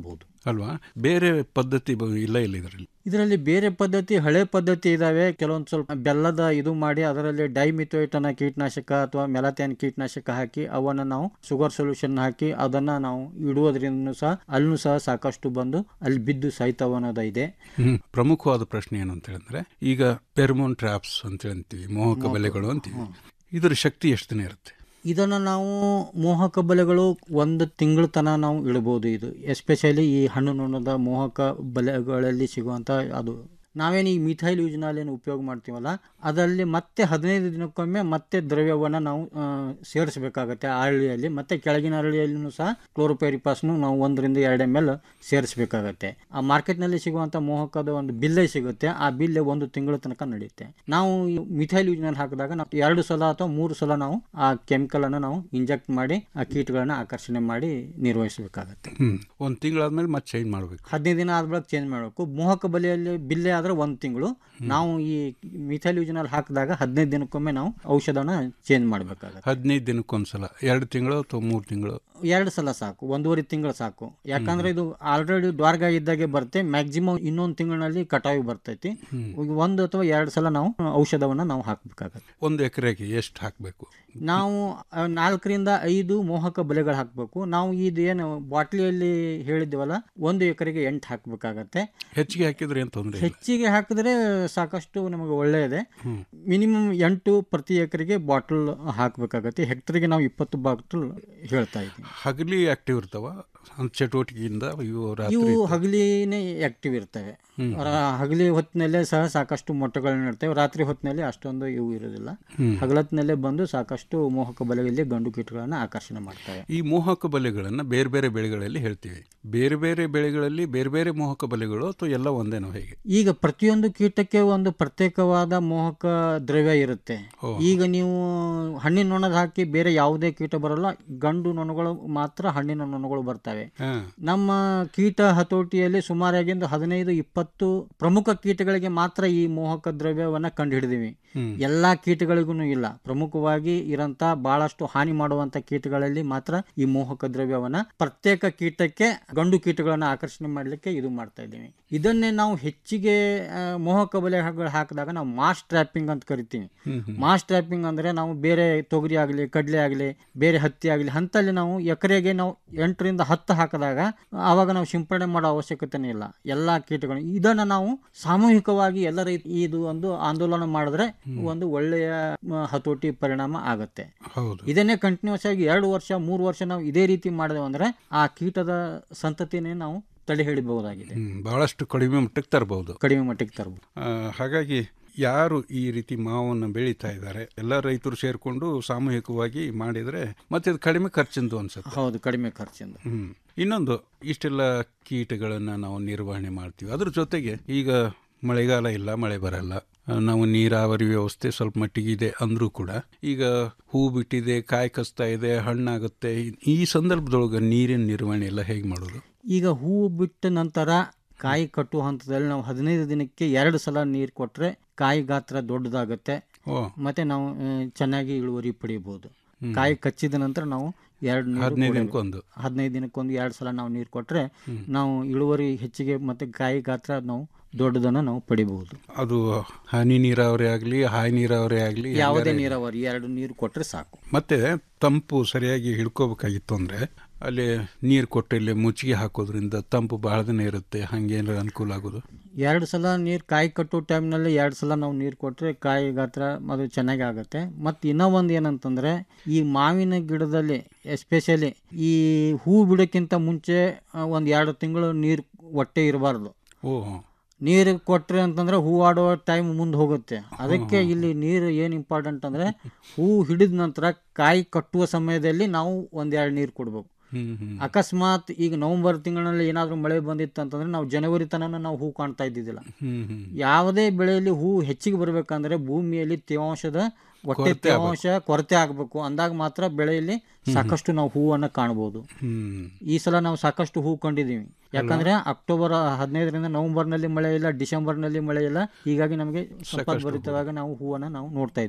ಅಲ್ವಾ ಬೇರೆ ಪದ್ಧತಿ ಬ- ಇಲ್ಲ ಇಲ್ಲ ಇದರಲ್ಲಿ ಇದರಲ್ಲಿ ಬೇರೆ ಪದ್ಧತಿ ಹಳೆ ಪದ್ಧತಿ ಇದಾವೆ ಕೆಲವೊಂದು ಸ್ವಲ್ಪ ಬೆಲ್ಲದ ಇದು ಮಾಡಿ ಅದರಲ್ಲಿ ಡೈಮಿಥೋಯಿಟ್ ಅನ್ನೋ ಕೀಟನಾಶಕ ಅಥವಾ ಮೆಲಾಥಿಯನ್ ಕೀಟನಾಶಕ ಹಾಕಿ ಅವನ್ನ ನಾವು ಶುಗರ್ ಸೊಲ್ಯೂಷನ್ ಹಾಕಿ ಅದನ್ನ ನಾವು ಇಡುವುದರಿಂದ ಸಹ ಅಲ್ಲೂ ಸಹ ಸಾಕಷ್ಟು ಬಂದು ಅಲ್ಲಿ ಬಿದ್ದು ಸಾಯ್ತಾವ ಅನ್ನೋದು ಇದೆ ಹ್ಮ್. ಪ್ರಮುಖವಾದ ಪ್ರಶ್ನೆ ಏನು ಅಂತ ಹೇಳಿದ್ರೆ ಈಗ ಪೆರ್ಮೋನ್ ಟ್ರಾಪ್ಸ್ ಅಂತ ಹೇಳ್ತೀವಿ ಮೋಹಕ ಬಲೆಗಳು ಅಂತೀವಿ ಇದರ ಶಕ್ತಿ ಎಷ್ಟು ದಿನ ಇರುತ್ತೆ ಇದನ್ನು ನಾವು ಮೋಹಕ ಬಲೆಗಳು ಒಂದು ತಿಂಗಳ ತನಕ ನಾವು ಇಡಬಹುದು ಇದು ಎಸ್ಪೆಷಲಿ ಈ ಹಣ್ಣು ನುಣ್ಣದ ಮೋಹಕ ಬಲೆಗಳಲ್ಲಿ ಸಿಗುವಂಥ ಅದು ನಾವೇನು ಈ ಮಿಥೈಲ್ ಯೂಜ್ನಲ್ಲಿ ಏನು ಉಪಯೋಗ ಮಾಡ್ತೀವಲ್ಲ ಅದರಲ್ಲಿ ಮತ್ತೆ ಹದಿನೈದು ದಿನಕ್ಕೊಮ್ಮೆ ಮತ್ತೆ ದ್ರವ್ಯವನ್ನು ನಾವು ಆ, ಸೇರಿಸಬೇಕಾಗತ್ತೆ ಆ ಅರಳಿಯಲ್ಲಿ ಮತ್ತೆ ಕೆಳಗಿನ ಅರಳಿಯಲ್ಲೂ ಸಹ ಕ್ಲೋರೋಪೈರಿಪಾಸ್ನು ನಾವು ಒಂದರಿಂದ ಎರಡು ಎಮ್ ಎಲ್ ಸೇರಿಸಬೇಕಾಗತ್ತೆ ಆ ಮಾರ್ಕೆಟ್ನಲ್ಲಿ ಸಿಗುವಂಥ ಮೋಹಕದ ಒಂದು ಬಿಲ್ಲೆ ಸಿಗುತ್ತೆ ಆ ಬಿಲ್ಲೆ ಒಂದು ತಿಂಗಳ ತನಕ ನಡೆಯುತ್ತೆ ನಾವು ಈ ಮಿಥೈಲ್ ಯೂಜ್ನಲ್ಲಿ ಹಾಕಿದಾಗ ನಾವು ಎರಡು ಸಲ ಅಥವಾ ಮೂರು ಸಲ ನಾವು ಆ ಕೆಮಿಕಲ್ ಅನ್ನು ನಾವು ಇಂಜೆಕ್ಟ್ ಮಾಡಿ ಆ ಕೀಟಗಳನ್ನ ಆಕರ್ಷಣೆ ಮಾಡಿ ನಿರ್ವಹಿಸಬೇಕಾಗತ್ತೆ ಹ್ಮ್ ಒಂದ್ ತಿಂಗಳಾದ್ಮೇಲೆ ಮತ್ತೆ ಚೇಂಜ್ ಮಾಡ್ಬೇಕು ಹದಿನೈದು ದಿನ ಆದ ಬಳಿಕ ಚೇಂಜ್ ಮಾಡಬೇಕು ಮೋಹಕ ಬಲೆಯಲ್ಲಿ ಬಿಲ್ಲೆ ಆದ್ರೆ ಒಂದು ತಿಂಗಳು ನಾವು ಈ ಮಿಥೈಲ್ ಯೂಜ್ನಲ್ಲಿ ಹಾಕಿದಾಗ ಹದಿನೈದು ದಿನಕ್ಕೊಮ್ಮೆ ನಾವು ಔಷಧನ ಚೇಂಜ್ ಮಾಡಬೇಕಾಗತ್ತೆ ಹದಿನೈದು ದಿನಕ್ಕೊಂದ್ಸಲ ಎರಡು ತಿಂಗಳು ಅಥವಾ ಮೂರು ತಿಂಗಳು ಎರಡು ಸಲ ಸಾಕು ಒಂದೂವರೆ ತಿಂಗಳು ಸಾಕು ಯಾಕಂದ್ರೆ ಇದು ಆಲ್ರೆಡಿ ದ್ವಾರ್ಗ ಇದ್ದಾಗೆ ಬರುತ್ತೆ ಮ್ಯಾಕ್ಸಿಮಮ್ ಇನ್ನೊಂದು ತಿಂಗಳಿನಲ್ಲಿ ಕಟಾವಿ ಬರ್ತೈತಿ ಈಗ ಒಂದು ಅಥವಾ ಎರಡು ಸಲ ನಾವು ಔಷಧವನ್ನ ನಾವು ಹಾಕಬೇಕಾಗತ್ತೆ ಒಂದು ಎಕರೆಗೆ ಎಷ್ಟು ಹಾಕಬೇಕು ನಾವು ಆ, ನಾಲ್ಕರಿಂದ ಐದು ಮೋಹಕ ಬಲೆಗಳು ಹಾಕಬೇಕು ನಾವು ಇದು ಏನು ಬಾಟ್ಲಿಯಲ್ಲಿ ಹೇಳಿದ್ವಲ್ಲ ಒಂದು ಎಕರೆಗೆ ಎಂಟು ಹಾಕಬೇಕಾಗತ್ತೆ ಹೆಚ್ಚಿಗೆ ಹಾಕಿದ್ರೆ ಏನು ತೊಂದರೆ ಇಲ್ಲ ಹೆಚ್ಚಿಗೆ ಹಾಕಿದ್ರೆ ಸಾಕಷ್ಟು ನಮಗೆ ಒಳ್ಳೆಯದೆ ಮಿನಿಮಮ್ ಎಂಟು ಪ್ರತಿ ಎಕರೆಗೆ ಬಾಟಲ್ ಹಾಕಬೇಕಾಗತ್ತೆ ಹೆಕ್ಟರ್ಗೆ ನಾವು ಇಪ್ಪತ್ತು ಬಾಟಲ್ ಹೇಳ್ತಾ ಇದ್ದೀವಿ ಹಗಲಿ ಆಕ್ಟಿವ್ ಇರ್ತಾವ ಅಂದ್ ಚಟುವಟಿಕೆಯಿಂದ ಇವು ಇವು ರಾತ್ರಿ ಹಗಲಿನೇ ಆಕ್ಟಿವ್ ಇರ್ತವೆ ಹ್ಮ್. ರ- ಹಗಲಿ ಹೊತ್ತಿನಲ್ಲೇ ಸಹ ಸಾಕಷ್ಟು ಮೊಟ್ಟೆಗಳನ್ನ ಇರ್ತವೆ ರಾತ್ರಿ ಹೊತ್ತಿನಲ್ಲಿ ಅಷ್ಟೊಂದು ಇವು ಇರೋದಿಲ್ಲ ಹ್ಮ್. ಹಗಲತ್ತಿನಲ್ಲೇ ಬಂದು ಸಾಕಷ್ಟು ಮೋಹಕ ಬಲೆಯಲ್ಲಿ ಗಂಡು ಕೀಟಗಳನ್ನ ಆಕರ್ಷಣೆ ಮಾಡ್ತವೆ ಈ ಮೋಹಕ ಬಲೆಗಳನ್ನು ಬೇರೆ ಬೇರೆ ಬೆಳೆಗಳಲ್ಲಿ ಹೇಳ್ತೀವಿ ಬೇರೆ ಬೇರೆ ಬೆಳೆಗಳಲ್ಲಿ ಬೇರೆ ಬೇರೆ ಮೋಹಕ ಬಲೆಗಳು ಅಥವಾ ಎಲ್ಲ ಒಂದೇನೋ ಹೇಗೆ ಈಗ ಪ್ರತಿಯೊಂದು ಕೀಟಕ್ಕೆ ಒಂದು ಪ್ರತ್ಯೇಕವಾದ ಮೋಹಕ ದ್ರವ್ಯ ಇರುತ್ತೆ ಈಗ ನೀವು ಹಣ್ಣಿನ ನೊಣದ ಹಾಕಿ ಬೇರೆ ಯಾವುದೇ ಕೀಟ ಬರಲ್ಲ ಗಂಡು ನೊಣಗಳು ಮಾತ್ರ ಹಣ್ಣಿನ ನೊಣಗಳು ಬರ್ತವೆ ನಮ್ಮ ಕೀಟ ಹತೋಟಿಯಲ್ಲಿ ಸುಮಾರಾಗಿಂದು ಹದಿನೈದು ಇಪ್ಪತ್ತು ಪ್ರಮುಖ ಕೀಟಗಳಿಗೆ ಮಾತ್ರ ಈ ಮೋಹಕ ದ್ರವ್ಯವನ್ನ ಕಂಡು ಹಿಡಿದಿವಿ ಹ್ಮ್. ಎಲ್ಲಾ ಕೀಟಗಳಿಗೂ ಇಲ್ಲ ಪ್ರಮುಖವಾಗಿ ಇರಂತ ಬಹಳಷ್ಟು ಹಾನಿ ಮಾಡುವಂತ ಕೀಟಗಳಲ್ಲಿ ಮಾತ್ರ ಈ ಮೋಹಕ ದ್ರವ್ಯವನ್ನ ಪ್ರತ್ಯೇಕ ಕೀಟಕ್ಕೆ ಗಂಡು ಕೀಟಗಳನ್ನ ಆಕರ್ಷಣೆ ಮಾಡ್ಲಿಕ್ಕೆ ಇದು ಮಾಡ್ತಾ ಇದ್ದೀವಿ ಇದನ್ನೇ ನಾವು ಹೆಚ್ಚಿಗೆ ಆ, ಮೋಹಕ ಬಲೆಗಳು ಹಾಕಿದಾಗ ನಾವು ಮಾಸ್ ಟ್ರ್ಯಾಪಿಂಗ್ ಅಂತ ಕರಿತೀವಿ ಮಾಸ್ ಟ್ರ್ಯಾಪಿಂಗ್ ಅಂದ್ರೆ ನಾವು ಬೇರೆ ತೊಗರಿ ಆಗಲಿ ಕಡಲೆ ಆಗಲಿ ಬೇರೆ ಹತ್ತಿ ಆಗಲಿ ಅಂತಲ್ಲಿ ನಾವು ಎಕರೆಗೆ ನಾವು ಎಂಟರಿಂದ ಹತ್ತು ಹಾಕಿದಾಗ ಆವಾಗ ನಾವು ಸಿಂಪಡಣೆ ಮಾಡೋ ಅವಶ್ಯಕತೆನೇ ಇಲ್ಲ ಎಲ್ಲಾ ಕೀಟಗಳು ಇದನ್ನ ನಾವು ಸಾಮೂಹಿಕವಾಗಿ ಎಲ್ಲ ರೈತ ಇದು ಒಂದು ಆಂದೋಲನ ಮಾಡಿದ್ರೆ ಒಂದು ಒಳ್ಳೆಯ ಮ, ಹತೋಟಿ ಪರಿಣಾಮ ಆಗತ್ತೆ ಹೌದು ಇದನ್ನೇ ಕಂಟಿನ್ಯೂಸ್ ಆಗಿ ಎರಡು ವರ್ಷ ಮೂರು ವರ್ಷ ನಾವು ಇದೇ ರೀತಿ ಮಾಡಿದೆವು ಅಂದ್ರೆ ಆ ಕೀಟದ ಸಂತತಿನೇ ನಾವು ತಡೆ ಹಿಡಿಬಹುದಾಗಿದೆ ಹ್ಮ್, ಬಹಳಷ್ಟು ಕಡಿಮೆ ಮಟ್ಟಕ್ಕೆ ತರಬಹುದು ಕಡಿಮೆ ಮಟ್ಟಿಗೆ ತರಬಹುದು ಹಾಗಾಗಿ ಯಾರು ಈ ರೀತಿ ಮಾವನ್ನು ಬೆಳೀತಾ ಇದ್ದಾರೆ ಎಲ್ಲ ರೈತರು ಸೇರ್ಕೊಂಡು ಸಾಮೂಹಿಕವಾಗಿ ಮಾಡಿದ್ರೆ ಮತ್ತೆ ಅದು ಕಡಿಮೆ ಖರ್ಚಿಂದು ಅನ್ಸುತ್ತೆ ಹೌದು ಕಡಿಮೆ ಖರ್ಚಿಂದ ಹ್ಮ್ ಇನ್ನೊಂದು ಇಷ್ಟೆಲ್ಲ ಕೀಟಗಳನ್ನ ನಾವು ನಿರ್ವಹಣೆ ಮಾಡ್ತೀವಿ ಅದ್ರ ಜೊತೆಗೆ ಈಗ ಮಳೆಗಾಲ ಇಲ್ಲ ಮಳೆ ಬರಲ್ಲ ಆ, ನಾವು ನೀರಾವರಿ ವ್ಯವಸ್ಥೆ ಸ್ವಲ್ಪ ಮಟ್ಟಿಗೆ ಇದೆ ಅಂದ್ರೂ ಕೂಡ ಈಗ ಹೂ ಬಿಟ್ಟಿದೆ ಕಾಯಿ ಕಸ್ತಾ ಇದೆ ಹಣ್ಣಾಗುತ್ತೆ ಈ- ಈ ಸಂದರ್ಭದೊಳಗೆ ನೀರಿನ ನಿರ್ವಹಣೆ ಎಲ್ಲ ಹೇಗೆ ಮಾಡೋದು ಈಗ ಹೂವು ಬಿಟ್ಟ ನಂತರ ಕಾಯಿ ಕಟ್ಟುವ ಹಂತದಲ್ಲಿ ನಾವು ಹದಿನೈದು ದಿನಕ್ಕೆ ಎರಡು ಸಲ ನೀರು ಕೊಟ್ರೆ ಕಾಯಿ ಗಾತ್ರ ದೊಡ್ಡದಾಗುತ್ತೆ ಓ. ಮತ್ತೆ ನಾವು ಆ, ಚೆನ್ನಾಗಿ ಇಳುವರಿ ಪಡಿಬಹುದು ಕಾಯಿ ಕಚ್ಚಿದ ನಂತರ ನಾವು ಎರಡು ನೀರು ಹದಿನೈದು ಕೊಡಬೇಕು. ದಿನಕ್ಕೊಂದು. ಹದಿನೈದು ದಿನಕ್ಕೊಂದು ಎರಡು ಸಲ ನಾವು ನೀರು ಕೊಟ್ರೆ ನಾವು ಇಳುವರಿ ಹೆಚ್ಚಿಗೆ ಮತ್ತೆ ಕಾಯಿ ಗಾತ್ರ ನಾವು ದೊಡ್ಡದನ್ನ ನಾವು ಪಡಿಬಹುದು ಅದು ಹನಿ ನೀರಾವರಿ ಆಗಲಿ ಹಾಯಿ ನೀರಾವರಿ ಆಗಲಿ ಯಾವುದೇ ನೀರಾವರಿ ಎರಡು ನೀರು ಕೊಟ್ರೆ ಸಾಕು ಮತ್ತೆ ತಂಪು ಸರಿಯಾಗಿ ಹಿಡ್ಕೋಬೇಕಾಗಿತ್ತು ಅಂದ್ರೆ ಅಲ್ಲಿ ನೀರು ಕೊಟ್ಟು ಇಲ್ಲಿ ಮುಚ್ಚಿಗೆ ಹಾಕೋದ್ರಿಂದ ತಂಪು ಬಹಳ ದಿನ ಇರುತ್ತೆ ಹಂಗೇನಾರ ಅನುಕೂಲ ಆಗೋದು ಎರಡು ಸಲ ನೀರು ಕಾಯಿ ಕಟ್ಟೋ ಟೈಮ್ನಲ್ಲಿ ಎರಡು ಸಲ ನಾವು ನೀರು ಕೊಟ್ಟರೆ ಕಾಯಿ ಗಾತ್ರ ಅದು ಚೆನ್ನಾಗಿ ಆಗುತ್ತೆ ಮತ್ತು ಇನ್ನೂ ಒಂದು ಏನಂತಂದರೆ ಈ ಮಾವಿನ ಗಿಡದಲ್ಲಿ ಎಸ್ಪೆಷಲಿ ಈ ಹೂ ಬಿಡೋಕ್ಕಿಂತ ಮುಂಚೆ ಒಂದು ಎರಡು ತಿಂಗಳು ನೀರು ಒಟ್ಟೆ ಇರಬಾರ್ದು ಓ ನೀರು ಕೊಟ್ರಿ ಅಂತಂದ್ರೆ ಹೂ ಆಡುವ ಟೈಮ್ ಮುಂದೆ ಹೋಗುತ್ತೆ ಅದಕ್ಕೆ ಇಲ್ಲಿ ನೀರು ಏನು ಇಂಪಾರ್ಟೆಂಟ್ ಅಂದರೆ ಹೂ ಹಿಡಿದ ನಂತರ ಕಾಯಿ ಕಟ್ಟುವ ಸಮಯದಲ್ಲಿ ನಾವು ಒಂದೆರಡು ನೀರು ಕೊಡ್ಬೇಕು ಹ್ಮ್ ಹ್ಮ್ ಅಕಸ್ಮಾತ್ ಈಗ ನವೆಂಬರ್ ತಿಂಗಳಲ್ಲಿ ಏನಾದರೂ ಮಳೆ ಬಂದಿತ್ತು ಅಂತಂದ್ರೆ ನಾವು ಜನವರಿ ತನಕ ನಾವು ಹೂ ಕಾಣ್ತಾ ಇದ್ದಿದ್ದಿಲ್ಲ ಹ್ಮ್ ಹ್ಮ್ ಯಾವುದೇ ಬೆಳೆಯಲ್ಲಿ ಹೂ ಹೆಚ್ಚಿಗೆ ಬರಬೇಕಂದ್ರೆ ಭೂಮಿಯಲ್ಲಿ ತೇವಾಂಶದ ಹೊಟ್ಟೆ ಕೊರತೆ ತೇವಾಂಶ ಕೊರತೆ ಆಗಬೇಕು ಅಂದಾಗ ಮಾತ್ರ ಬೆಳೆಯಲ್ಲಿ ಸಾಕಷ್ಟು ನಾವು ಹೂವನ್ನು ಕಾಣಬಹುದು ಹ್ಮ್ ಈ ಸಲ ನಾವು ಸಾಕಷ್ಟು ಹೂ ಕಂಡಿದ್ದೀವಿ ಯಾಕಂದ್ರೆ ಅಕ್ಟೋಬರ್ ಹದಿನೈದರಿಂದ ನವೆಂಬರ್ನಲ್ಲಿ ಮಳೆ ಇಲ್ಲ ಡಿಸೆಂಬರ್ನಲ್ಲಿ ಮಳೆ ಇಲ್ಲ ಹೀಗಾಗಿ ನಮಗೆ ಸಂಪತ್ಭರಿತವಾಗಿ ನಾವು ಹೂವನ್ನು ನಾವು ನೋಡ್ತಾ ಇದ್ದೀವಿ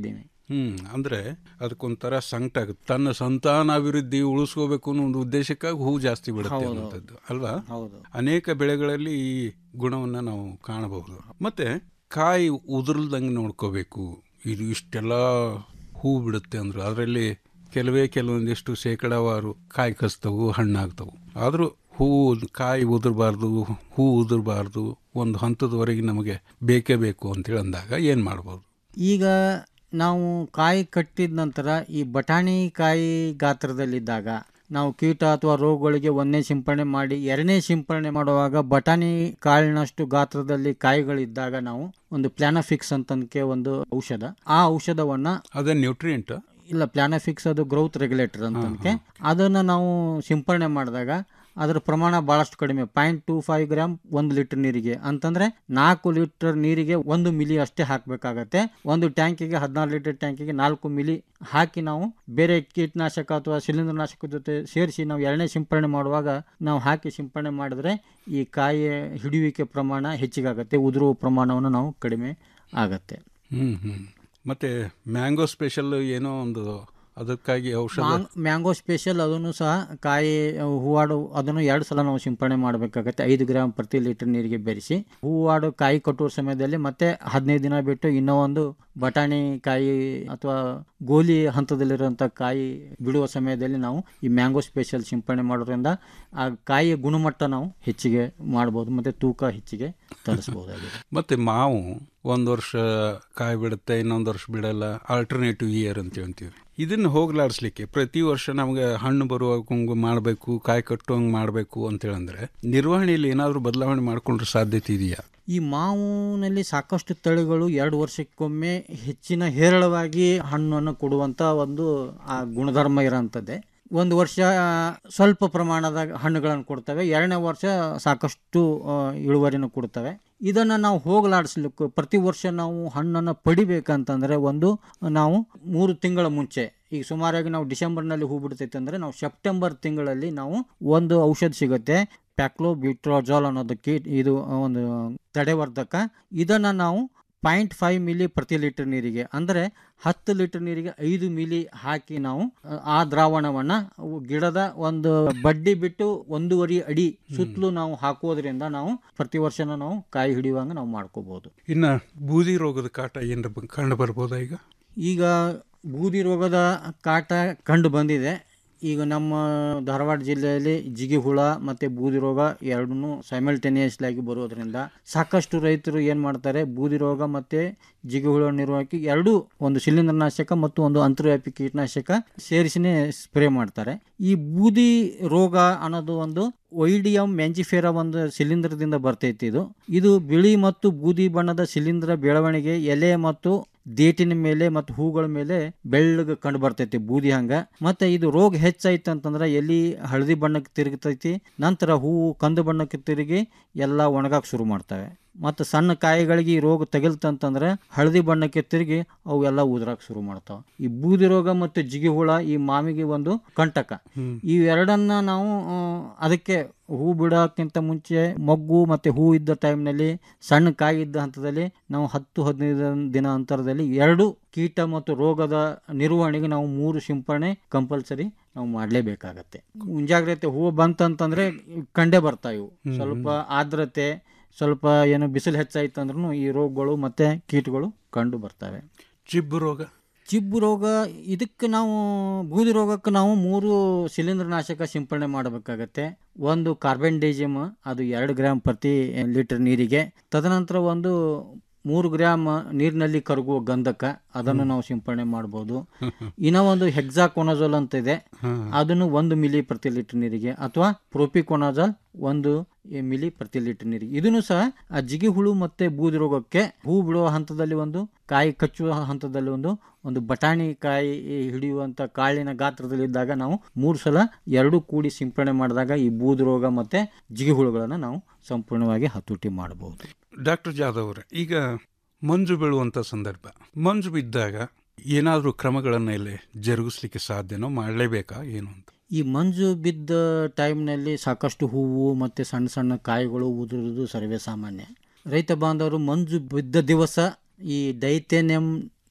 ಹ್ಮ್ ಅಂದ್ರೆ ಅದಕ್ಕೊಂಥರ ಸಂಕಟ ಆಗುತ್ತೆ ತನ್ನ ಸಂತಾನಾಭಿವೃದ್ಧಿ ಉಳಿಸ್ಕೋಬೇಕು ಅನ್ನೋ ಒಂದು ಉದ್ದೇಶಕ್ಕಾಗಿ ಹೂ ಜಾಸ್ತಿ ಬಿಡುತ್ತೆ ಹೌದು. ಅನ್ನೋಂಥದ್ದು ಅಲ್ವಾ ಹೌದು. ಅನೇಕ ಬೆಳೆಗಳಲ್ಲಿ ಈ ಗುಣವನ್ನ ನಾವು ಕಾಣಬಹುದು ಮತ್ತೆ ಕಾಯಿ ಉದುರ್ಲ್ದಂಗೆ ನೋಡ್ಕೋಬೇಕು ಇದು ಇಷ್ಟೆಲ್ಲ ಹೂ ಬಿಡುತ್ತೆ ಅಂದ್ರು ಅದರಲ್ಲಿ ಕೆಲವೇ ಕೆಲವೊಂದಿಷ್ಟು ಶೇಕಡಾವಾರು ಕಾಯಿ ಕಸ್ತವು ಹಣ್ಣಾಗ್ತವು ಆದರೂ ಹೂ ಕಾಯಿ ಉದುರಬಾರ್ದು ಹೂ ಉದುರಬಾರ್ದು ಒಂದು ಹಂತದವರೆಗೆ ನಮಗೆ ಬೇಕೇ ಬೇಕು ಅಂತೇಳಿ ಅಂದಾಗ ಏನು ಮಾಡ್ಬೋದು ಈಗ ನಾವು ಕಾಯಿ ಕಟ್ಟಿದ ನಂತರ ಈ ಬಟಾಣಿ ಕಾಯಿ ಗಾತ್ರದಲ್ಲಿದ್ದಾಗ ನಾವು ಕೀಟ ಅಥವಾ ರೋಗಗಳಿಗೆ ಒಂದನೇ ಸಿಂಪರಣೆ ಮಾಡಿ ಎರಡನೇ ಸಿಂಪರಣೆ ಮಾಡುವಾಗ ಬಟಾಣಿ ಕಾಳಿನಷ್ಟು ಗಾತ್ರದಲ್ಲಿ ಕಾಯಿಗಳಿದ್ದಾಗ ನಾವು ಒಂದು ಪ್ಲಾನಫಿಕ್ಸ್ ಅಂತನಕ್ಕೆ ಒಂದು ಔಷಧ ಆ ಔಷಧವನ್ನ ಅದೇ ನ್ಯೂಟ್ರಿಯೆಂಟ್ ಇಲ್ಲ ಪ್ಲಾನಫಿಕ್ಸ್ ಅದು ಗ್ರೋತ್ ರೆಗ್ಯುಲೇಟರ್ ಅಂತನಕ್ಕೆ ಅದನ್ನ ನಾವು ಸಿಂಪರಣೆ ಮಾಡಿದಾಗ ಅದರ ಪ್ರಮಾಣ ಬಹಳಷ್ಟು ಕಡಿಮೆ ಪಾಯಿಂಟ್ ಟೂ ಫೈವ್ ಗ್ರಾಮ್ ಒಂದು ಲೀಟರ್ ನೀರಿಗೆ ಅಂತಂದ್ರೆ ನಾಲ್ಕು ಲೀಟರ್ ನೀರಿಗೆ ಒಂದು ಮಿಲಿ ಅಷ್ಟೇ ಹಾಕಬೇಕಾಗತ್ತೆ ಒಂದು ಟ್ಯಾಂಕಿಗೆ ಹದಿನಾರು ಲೀಟರ್ ಟ್ಯಾಂಕಿಗೆ ನಾಲ್ಕು ಮಿಲಿ ಹಾಕಿ ನಾವು ಬೇರೆ ಕೀಟನಾಶಕ ಅಥವಾ ಶಿಲೀಂಧ್ರನಾಶಕ ಜೊತೆ ಸೇರಿಸಿ ನಾವು ಎರಡನೇ ಸಿಂಪರಣೆ ಮಾಡುವಾಗ ನಾವು ಹಾಕಿ ಸಿಂಪರಣೆ ಮಾಡಿದ್ರೆ ಈ ಕಾಯಿಯ ಹಿಡಿಯುವಿಕೆ ಪ್ರಮಾಣ ಹೆಚ್ಚಿಗಾಗತ್ತೆ ಉದುರುವ ಪ್ರಮಾಣವನ್ನು ನಾವು ಕಡಿಮೆ ಆಗತ್ತೆ ಹ್ಮ್ ಹ್ಮ್ ಮತ್ತೆ ಮ್ಯಾಂಗೋ ಸ್ಪೆಷಲ್ ಏನೋ ಒಂದು ಅದಕ್ಕಾಗಿ ಔಷಧ ಮಾಂಗ್- ಮ್ಯಾಂಗೋ ಸ್ಪೆಷಲ್ ಅದನ್ನು ಸಹ ಕಾಯಿ ಹೂವಾಡು ಅದನ್ನು ಎರಡು ಸಲ ನಾವು ಸಿಂಪರಣೆ ಮಾಡಬೇಕಾಗತ್ತೆ ಐದು ಗ್ರಾಮ್ ಪ್ರತಿ ಲೀಟರ್ ನೀರಿಗೆ ಬೆರೆಸಿ ಹೂವಾಡು ಕಾಯಿ ಕಟ್ಟುವ ಸಮಯದಲ್ಲಿ ಮತ್ತೆ ಹದಿನೈದು ದಿನ ಬಿಟ್ಟು ಇನ್ನೂ ಒಂದು ಬಟಾಣಿ ಕಾಯಿ ಅಥವಾ ಗೋಲಿ ಹಂತದಲ್ಲಿರುವಂಥ ಕಾಯಿ ಬಿಡುವ ಸಮಯದಲ್ಲಿ ನಾವು ಈ ಮ್ಯಾಂಗೋ ಸ್ಪೆಷಲ್ ಸಿಂಪರಣೆ ಮಾಡೋದ್ರಿಂದ ಆ ಕಾಯಿಯ ಗುಣಮಟ್ಟ ನಾವು ಹೆಚ್ಚಿಗೆ ಮಾಡ್ಬೋದು ಮತ್ತು ತೂಕ ಹೆಚ್ಚಿಗೆ ತರಿಸ್ಬೋದಾಗಿದೆ ಮತ್ತೆ ಮಾವು ಒಂದು ವರ್ಷ ಕಾಯಿ ಬಿಡುತ್ತೆ ಇನ್ನೊಂದು ವರ್ಷ ಬಿಡಲ್ಲ ಆಲ್ಟರ್ನೇಟಿವ್ ಇಯರ್ ಅಂತ ಹೇಳ್ತೀವಿ ಇದನ್ನು ಹೋಗ್ಲಾಡಿಸ್ಲಿಕ್ಕೆ ಪ್ರತಿ ವರ್ಷ ನಮಗೆ ಹಣ್ಣು ಬರುವಾಗ ಮಾಡಬೇಕು ಕಾಯಿ ಕಟ್ಟುವಂಗೆ ಮಾಡಬೇಕು ಅಂತೇಳಂದ್ರೆ ನಿರ್ವಹಣೆಯಲ್ಲಿ ಏನಾದರೂ ಬದಲಾವಣೆ ಮಾಡ್ಕೊಂಡ್ರೆ ಸಾಧ್ಯತೆ ಇದೆಯಾ ಈ ಮಾವಿನಲ್ಲಿ ಸಾಕಷ್ಟು ತಳಿಗಳು ಎರಡು ವರ್ಷಕ್ಕೊಮ್ಮೆ ಹೆಚ್ಚಿನ ಹೇರಳವಾಗಿ ಹಣ್ಣನ್ನು ಕೊಡುವಂಥ ಒಂದು ಆ ಗುಣಧರ್ಮ ಇರೋಂಥದ್ದೇ ಒಂದು ವರ್ಷ ಆ, ಸ್ವಲ್ಪ ಪ್ರಮಾಣದ ಹಣ್ಣುಗಳನ್ನು ಕೊಡ್ತವೆ ಎರಡನೇ ವರ್ಷ ಸಾಕಷ್ಟು ಆ, ಇಳುವರಿನ ಕೊಡ್ತವೆ ಇದನ್ನು ನಾವು ಹೋಗಲಾಡಿಸ್ಲಿಕ್ಕೆ ಪ್ರತಿ ವರ್ಷ ನಾವು ಹಣ್ಣನ್ನು ಪಡಿಬೇಕಂತಂದರೆ ಒಂದು ನಾವು ಮೂರು ತಿಂಗಳ ಮುಂಚೆ ಈಗ ಸುಮಾರಾಗಿ ನಾವು ಡಿಸೆಂಬರ್ನಲ್ಲಿ ಹೂ ಬಿಡ್ತೈತೆ ಅಂದರೆ ನಾವು ಸೆಪ್ಟೆಂಬರ್ ತಿಂಗಳಲ್ಲಿ ನಾವು ಒಂದು ಔಷಧ ಸಿಗುತ್ತೆ ಪ್ಯಾಕ್ಲೋಬ್ಯೂಟ್ರಾಜಾಲ್ ಅನ್ನೋದಕ್ಕೆ ಇದು ಒಂದು ತಡೆವರ್ಧಕ ಇದನ್ನು ನಾವು ಪಾಯಿಂಟ್ ಫೈವ್ ಮಿಲಿ ಪ್ರತಿ ಲೀಟರ್ ನೀರಿಗೆ ಅಂದರೆ ಹತ್ತು ಲೀಟರ್ ನೀರಿಗೆ ಐದು ಮಿಲಿ ಹಾಕಿ ನಾವು ಅಹ್, ಆ ದ್ರಾವಣವನ್ನು ಗಿಡದ ಒಂದು ಬಡ್ಡಿ ಬಿಟ್ಟು ಒಂದೂವರೆ ಅಡಿ ಸುತ್ತಲೂ ನಾವು ಹಾಕೋದ್ರಿಂದ ನಾವು ಪ್ರತಿ ವರ್ಷನೂ ನಾವು ಕಾಯಿ ಹಿಡಿಯುವಂಗೆ ನಾವು ಮಾಡ್ಕೋಬಹುದು ಇನ್ನು ಬೂದಿ ರೋಗದ ಕಾಟ ಏನಾರ ಕಂಡು ಬರ್ಬೋದಾ ಈಗ ಈಗ ಬೂದಿ ರೋಗದ ಕಾಟ ಕಂಡು ಬಂದಿದೆ ಈಗ ನಮ್ಮ ಧಾರವಾಡ ಜಿಲ್ಲೆಯಲ್ಲಿ ಜಿಗಿ ಹುಳ ಮತ್ತು ಬೂದಿ ರೋಗ ಎರಡನ್ನೂ ಸೈಮಲ್ಟೇನಿಯಸ್ಲಿ ಆಗಿ ಬರೋದ್ರಿಂದ ಸಾಕಷ್ಟು ರೈತರು ಏನು ಮಾಡ್ತಾರೆ ಬೂದಿ ರೋಗ ಮತ್ತು ಜಿಗಿ ಹುಳ ನಿರ್ವಹಣೆಗೆ ಎರಡೂ ಒಂದು ಶಿಲೀಂಧ್ರನಾಶಕ ಮತ್ತು ಒಂದು ಅಂತರ್ವ್ಯಾಪಿ ಕೀಟನಾಶಕ ಸೇರಿಸಿನೇ ಸ್ಪ್ರೇ ಮಾಡ್ತಾರೆ ಈ ಬೂದಿ ರೋಗ ಅನ್ನೋದು ಒಂದು ಒಯ್ಡಿಯಂ ಮ್ಯಾಂಜಿಫೇರಾ ಒಂದು ಶಿಲೀಂಧ್ರದಿಂದ ಬರ್ತೈತಿ ಇದು ಇದು ಬಿಳಿ ಮತ್ತು ಬೂದಿ ಬಣ್ಣದ ಶಿಲೀಂಧ್ರ ಬೆಳವಣಿಗೆ ಎಲೆ ಮತ್ತು ದೇಟಿನ ಮೇಲೆ ಮತ್ತು ಹೂಗಳ ಮೇಲೆ ಬೆಳ್ಳಗೆ ಕಂಡು ಬರ್ತೈತಿ ಬೂದಿ ಹಂಗ ಮತ್ತೆ ಇದು ರೋಗ ಹೆಚ್ಚಾಯ್ತು ಅಂತಂದ್ರೆ ಎಲಿ ಹಳದಿ ಬಣ್ಣಕ್ಕೆ ತಿರುಗ್ತೈತಿ ನಂತರ ಹೂವು ಕಂದು ಬಣ್ಣಕ್ಕೆ ತಿರುಗಿ ಎಲ್ಲ ಒಣಗಾಕ್ ಶುರು ಮಾಡ್ತವೆ ಮತ್ತು ಸಣ್ಣ ಕಾಯಿಗಳಿಗೆ ಈ ರೋಗ ತಗಿಲ್ತಂತಂದ್ರೆ ಹಳದಿ ಬಣ್ಣಕ್ಕೆ ತಿರುಗಿ ಅವು ಎಲ್ಲ ಉದುರಾಕ್ ಶುರು ಮಾಡ್ತಾವೆ ಈ ಬೂದಿ ರೋಗ ಮತ್ತು ಜಿಗಿ ಹುಳ ಈ ಮಾವಿಗೆ ಒಂದು ಕಂಟಕ ಇವೆರಡನ್ನ ನಾವು ಆ, ಅದಕ್ಕೆ ಹೂ ಬಿಡೋಕ್ಕಿಂತ ಮುಂಚೆ ಮೊಗ್ಗು ಮತ್ತು ಹೂ ಇದ್ದ ಟೈಮ್ನಲ್ಲಿ ಸಣ್ಣ ಕಾಯಿ ಇದ್ದ ಹಂತದಲ್ಲಿ ನಾವು ಹತ್ತು ಹದಿನೈದು ದಿನ ಅಂತರದಲ್ಲಿ ಎರಡು ಕೀಟ ಮತ್ತು ರೋಗದ ನಿರ್ವಹಣೆಗೆ ನಾವು ಮೂರು ಸಿಂಪರಣೆ ಕಂಪಲ್ಸರಿ ನಾವು ಮಾಡಲೇಬೇಕಾಗತ್ತೆ ಮುಂಜಾಗ್ರತೆ ಹೂವು ಬಂತಂತಂದ್ರೆ ಕಂಡೇ ಬರ್ತಾವೆ ಇವು ಹ್ಮ್, ಸ್ವಲ್ಪ ಆರ್ದ್ರತೆ ಸ್ವಲ್ಪ ಏನು ಬಿಸಿಲು ಹೆಚ್ಚಾಯ್ತು ಅಂದ್ರೂ ಈ ರೋಗಗಳು ಮತ್ತು ಕೀಟಗಳು ಕಂಡು ಬರ್ತವೆ ಚಿಬ್ಬು ರೋಗ ಚಿಬ್ಬು ರೋಗ ಇದಕ್ಕೆ ನಾವು ಬೂದಿ ರೋಗಕ್ಕೆ ನಾವು ಮೂರು ಶಿಲೀಂಧ್ರನಾಶಕ ಸಿಂಪಡಣೆ ಮಾಡಬೇಕಾಗತ್ತೆ ಒಂದು ಕಾರ್ಬನ್ ಡೈಜಿಮ್ ಅದು ಎರಡು ಗ್ರಾಮ್ ಪ್ರತಿ ಲೀಟರ್ ನೀರಿಗೆ ತದನಂತರ ಒಂದು ಮೂರು ಗ್ರಾಮ್ ನೀರಿನಲ್ಲಿ ಕರಗುವ ಗಂಧಕ ಅದನ್ನು ನಾವು ಸಿಂಪಡಣೆ ಮಾಡ್ಬೋದು ಇನ್ನೂ ಒಂದು ಹೆಕ್ಸಾಕೊನಜೋಲ್ ಅಂತ ಇದೆ ಅದನ್ನು ಒಂದು ಮಿಲಿ ಪ್ರತಿ ಲೀಟರ್ ನೀರಿಗೆ ಅಥವಾ ಪ್ರೋಪಿಕೊನಾಜಾಲ್ ಒಂದು ಮಿಲಿ ಪ್ರತಿ ಲೀಟರ್ ನೀರಿಗೆ ಇದನ್ನು ಸಹ ಆ ಜಿಗಿ ಹುಳು ಮತ್ತೆ ಬೂದಿ ರೋಗಕ್ಕೆ ಹೂ ಬಿಡುವ ಹಂತದಲ್ಲಿ ಒಂದು ಕಾಯಿ ಕಚ್ಚುವ ಹಂತದಲ್ಲಿ ಒಂದು ಒಂದು ಬಟಾಣಿ ಕಾಯಿ ಹಿಡಿಯುವಂತ ಕಾಳಿನ ಗಾತ್ರದಲ್ಲಿದ್ದಾಗ ನಾವು ಮೂರು ಸಲ ಎರಡು ಕೂಡಿ ಸಿಂಪಡಣೆ ಮಾಡಿದಾಗ ಈ ಬೂದಿ ರೋಗ ಮತ್ತೆ ಜಿಗಿ ಹುಳುಗಳನ್ನು ನಾವು ಸಂಪೂರ್ಣವಾಗಿ ಹತೋಟಿ ಮಾಡಬಹುದು ಡಾಕ್ಟರ್ ಜಾಧವ್ ಅವರೇ ಈಗ ಮಂಜು ಬೀಳುವಂಥ ಸಂದರ್ಭ ಮಂಜು ಬಿದ್ದಾಗ ಏನಾದರೂ ಕ್ರಮಗಳನ್ನು ಇಲ್ಲಿ ಜರುಗಿಸ್ಲಿಕ್ಕೆ ಸಾಧ್ಯನೋ ಮಾಡಲೇಬೇಕಾ ಏನು ಅಂತ ಈ ಮಂಜು ಬಿದ್ದ ಟೈಮ್ನಲ್ಲಿ ಸಾಕಷ್ಟು ಹೂವು ಮತ್ತು ಸಣ್ಣ ಸಣ್ಣ ಕಾಯಿಗಳು ಉದುರುವುದು ಸರ್ವೇ ಸಾಮಾನ್ಯ ರೈತ ಬಾಂಧವರು ಮಂಜು ಬಿದ್ದ ದಿವಸ ಈ ಡೈಥೇನಿಯಂ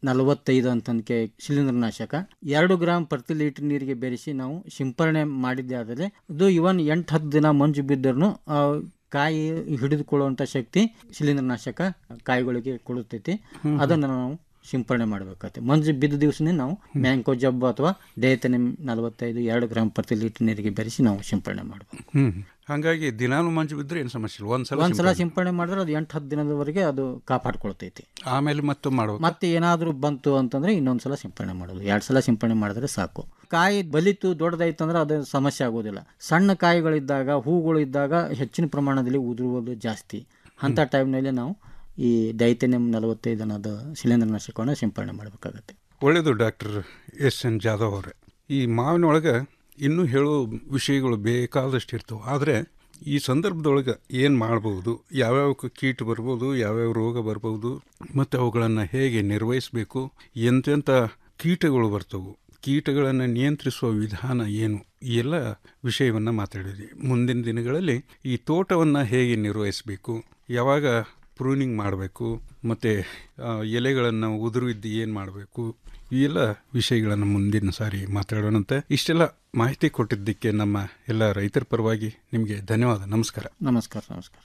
ನಲವತ್ತೈದು ಅಂತಂದಕ್ಕೆ ಶಿಲೀಂಧ್ರನಾಶಕ ಎರಡು ಗ್ರಾಮ್ ಪ್ರತಿ ಲೀಟರ್ ನೀರಿಗೆ ಬೆರೆಸಿ ನಾವು ಸಿಂಪರಣೆ ಮಾಡಿದ್ದೆ ಆದರೆ ಅದು ಇವನ್ ಎಂಟು ಹತ್ತು ದಿನ ಮಂಜು ಬಿದ್ದರೂ ಕಾಯಿ ಹಿಡಿದುಕೊಳ್ಳುವಂಥ ಶಕ್ತಿ ಶಿಲೀಂಧ್ರನಾಶಕ ಕಾಯಿಗಳಿಗೆ ಕೊಡುತ್ತೈತಿ ಹ್ಮ್. ಅದನ್ನು ನಾವು ಸಿಂಪರಣೆ ಮಾಡಬೇಕಾಗುತ್ತೆ ಮಂಜು ಬಿದ್ದ ದಿವಸನೇ ನಾವು ಮ್ಯಾಂಕೋ ಜಬ್ಬು ಅಥವಾ ಡೇತನಿಮ್ ನಲವತ್ತೈದು ಎರಡು ಗ್ರಾಮ್ ಪ್ರತಿ ಲೀಟರ್ ನೀರಿಗೆ ಬೆರೆಸಿ ನಾವು ಸಿಂಪರಣೆ ಮಾಡಬೇಕು ಹ್ಮ್ ಹಾಗಾಗಿ ದಿನಾನು ಮಂಜು ಬಿದ್ರೆ ಏನು ಸಮಸ್ಯೆ ಇಲ್ಲ ಒಂದ್ಸಲ ಒಂದ್ಸಲ ಸಿಂಪಡಣೆ. ಸಿಂಪರಣೆ ಮಾಡಿದ್ರೆ ಅದು ಎಂಟು ಹತ್ತು ದಿನದವರೆಗೆ ಅದು ಕಾಪಾಡ್ಕೊಳ್ತೈತಿ ಆಮೇಲೆ ಮತ್ತೆ ಮಾಡ್ಬೇಕು ಮತ್ತೆ ಏನಾದರೂ ಬಂತು ಅಂತಂದ್ರೆ ಇನ್ನೊಂದ್ಸಲ ಸಿಂಪರಣೆ ಮಾಡೋದು ಎರಡು ಸಲ ಸಿಂಪರಣೆ ಮಾಡಿದ್ರೆ ಸಾಕು ಕಾಯಿ ಬಲಿತು ದೊಡ್ಡದಾಯ್ತಂದ್ರೆ ಅದು ಸಮಸ್ಯೆ ಆಗೋದಿಲ್ಲ ಸಣ್ಣ ಕಾಯಿಗಳಿದ್ದಾಗ ಹೂಗಳು ಇದ್ದಾಗ ಹೆಚ್ಚಿನ ಪ್ರಮಾಣದಲ್ಲಿ ಉದುರುವುದು ಜಾಸ್ತಿ ಅಂಥ ಟೈಮ್ನಲ್ಲಿ ನಾವು ಈ ಡೈಥೆನಿಯಂ ನಲವತ್ತೈದು ಅನ್ನೋದು ಶಿಲೀಂಧ್ರನಾಶಕವನ್ನು ಸಿಂಪರಣೆ ಮಾಡಬೇಕಾಗತ್ತೆ ಒಳ್ಳೆಯದು ಡಾಕ್ಟರ್ ಎಸ್ ಎನ್ ಜಾಧವ್ ಅವರೇ ಈ ಮಾವಿನ ಒಳಗೆ ಇನ್ನೂ ಹೇಳೋ ವಿಷಯಗಳು ಬೇಕಾದಷ್ಟು ಇರ್ತವೆ ಆದರೆ ಈ ಸಂದರ್ಭದೊಳಗೆ ಏನು ಮಾಡ್ಬೋದು ಯಾವ್ಯಾವ ಕ- ಕೀಟ ಬರ್ಬೋದು ಯಾವ್ಯಾವ ರೋಗ ಬರ್ಬೋದು ಮತ್ತು ಅವುಗಳನ್ನು ಹೇಗೆ ನಿರ್ವಹಿಸಬೇಕು ಎಂತೆಂಥ ಕೀಟಗಳು ಬರ್ತವು ಕೀಟಗಳನ್ನು ನಿಯಂತ್ರಿಸುವ ವಿಧಾನ ಏನು ಈ ಎಲ್ಲ ವಿಷಯವನ್ನು ಮಾತಾಡಿದ್ವಿ ಮುಂದಿನ ದಿನಗಳಲ್ಲಿ ಈ ತೋಟವನ್ನು ಹೇಗೆ ನಿರ್ವಹಿಸಬೇಕು ಯಾವಾಗ ಪ್ರೂನಿಂಗ್ ಮಾಡಬೇಕು ಮತ್ತು ಎಲೆಗಳನ್ನು ಉದುರು ಇದ್ದು ಏನು ಮಾಡಬೇಕು ಈ ಎಲ್ಲ ವಿಷಯಗಳನ್ನು ಮುಂದಿನ ಸಾರಿ ಮಾತಾಡೋಣಂತೆ ಇಷ್ಟೆಲ್ಲ ಮಾಹಿತಿ ಕೊಟ್ಟಿದ್ದಕ್ಕೆ ನಮ್ಮ ಎಲ್ಲ ರೈತರ ಪರವಾಗಿ ನಿಮಗೆ ಧನ್ಯವಾದ ನಮಸ್ಕಾರ ನಮಸ್ಕಾರ ನಮಸ್ಕಾರ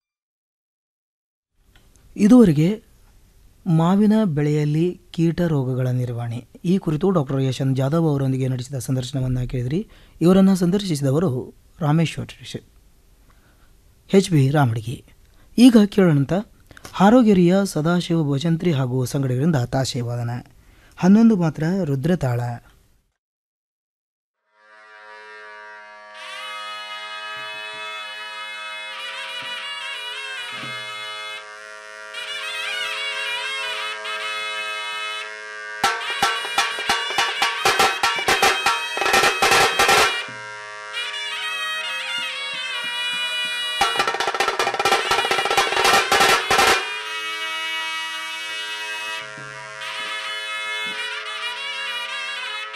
ಇದುವರೆಗೆ ಮಾವಿನ ಬೆಳೆಯಲ್ಲಿ ಕೀಟ ರೋಗಗಳ ನಿರ್ವಹಣೆ ಈ ಕುರಿತು ಡಾಕ್ಟರ್ ಯಶನ್ ಜಾಧವ್ ಅವರೊಂದಿಗೆ ನಡೆಸಿದ ಸಂದರ್ಶನವನ್ನು ಕೇಳಿದ್ರಿ ಇವರನ್ನು ಸಂದರ್ಶಿಸಿದವರು ರಾಮೇಶ್ವರ್ ಎಚ್ ಬಿ ರಾಮಡಿಗೆ ಈಗ ಕೇಳೋಣಂತ ಹಾರೋಗೆರೆಯ ಸದಾಶಿವ ಭಜಂತ್ರಿ ಹಾಗೂ ಸಂಗಡಿಗರಿಂದ ತಾಶೆ ವಾದನ ಹನ್ನೊಂದು ಮಾತ್ರ ರುದ್ರತಾಳ ಆ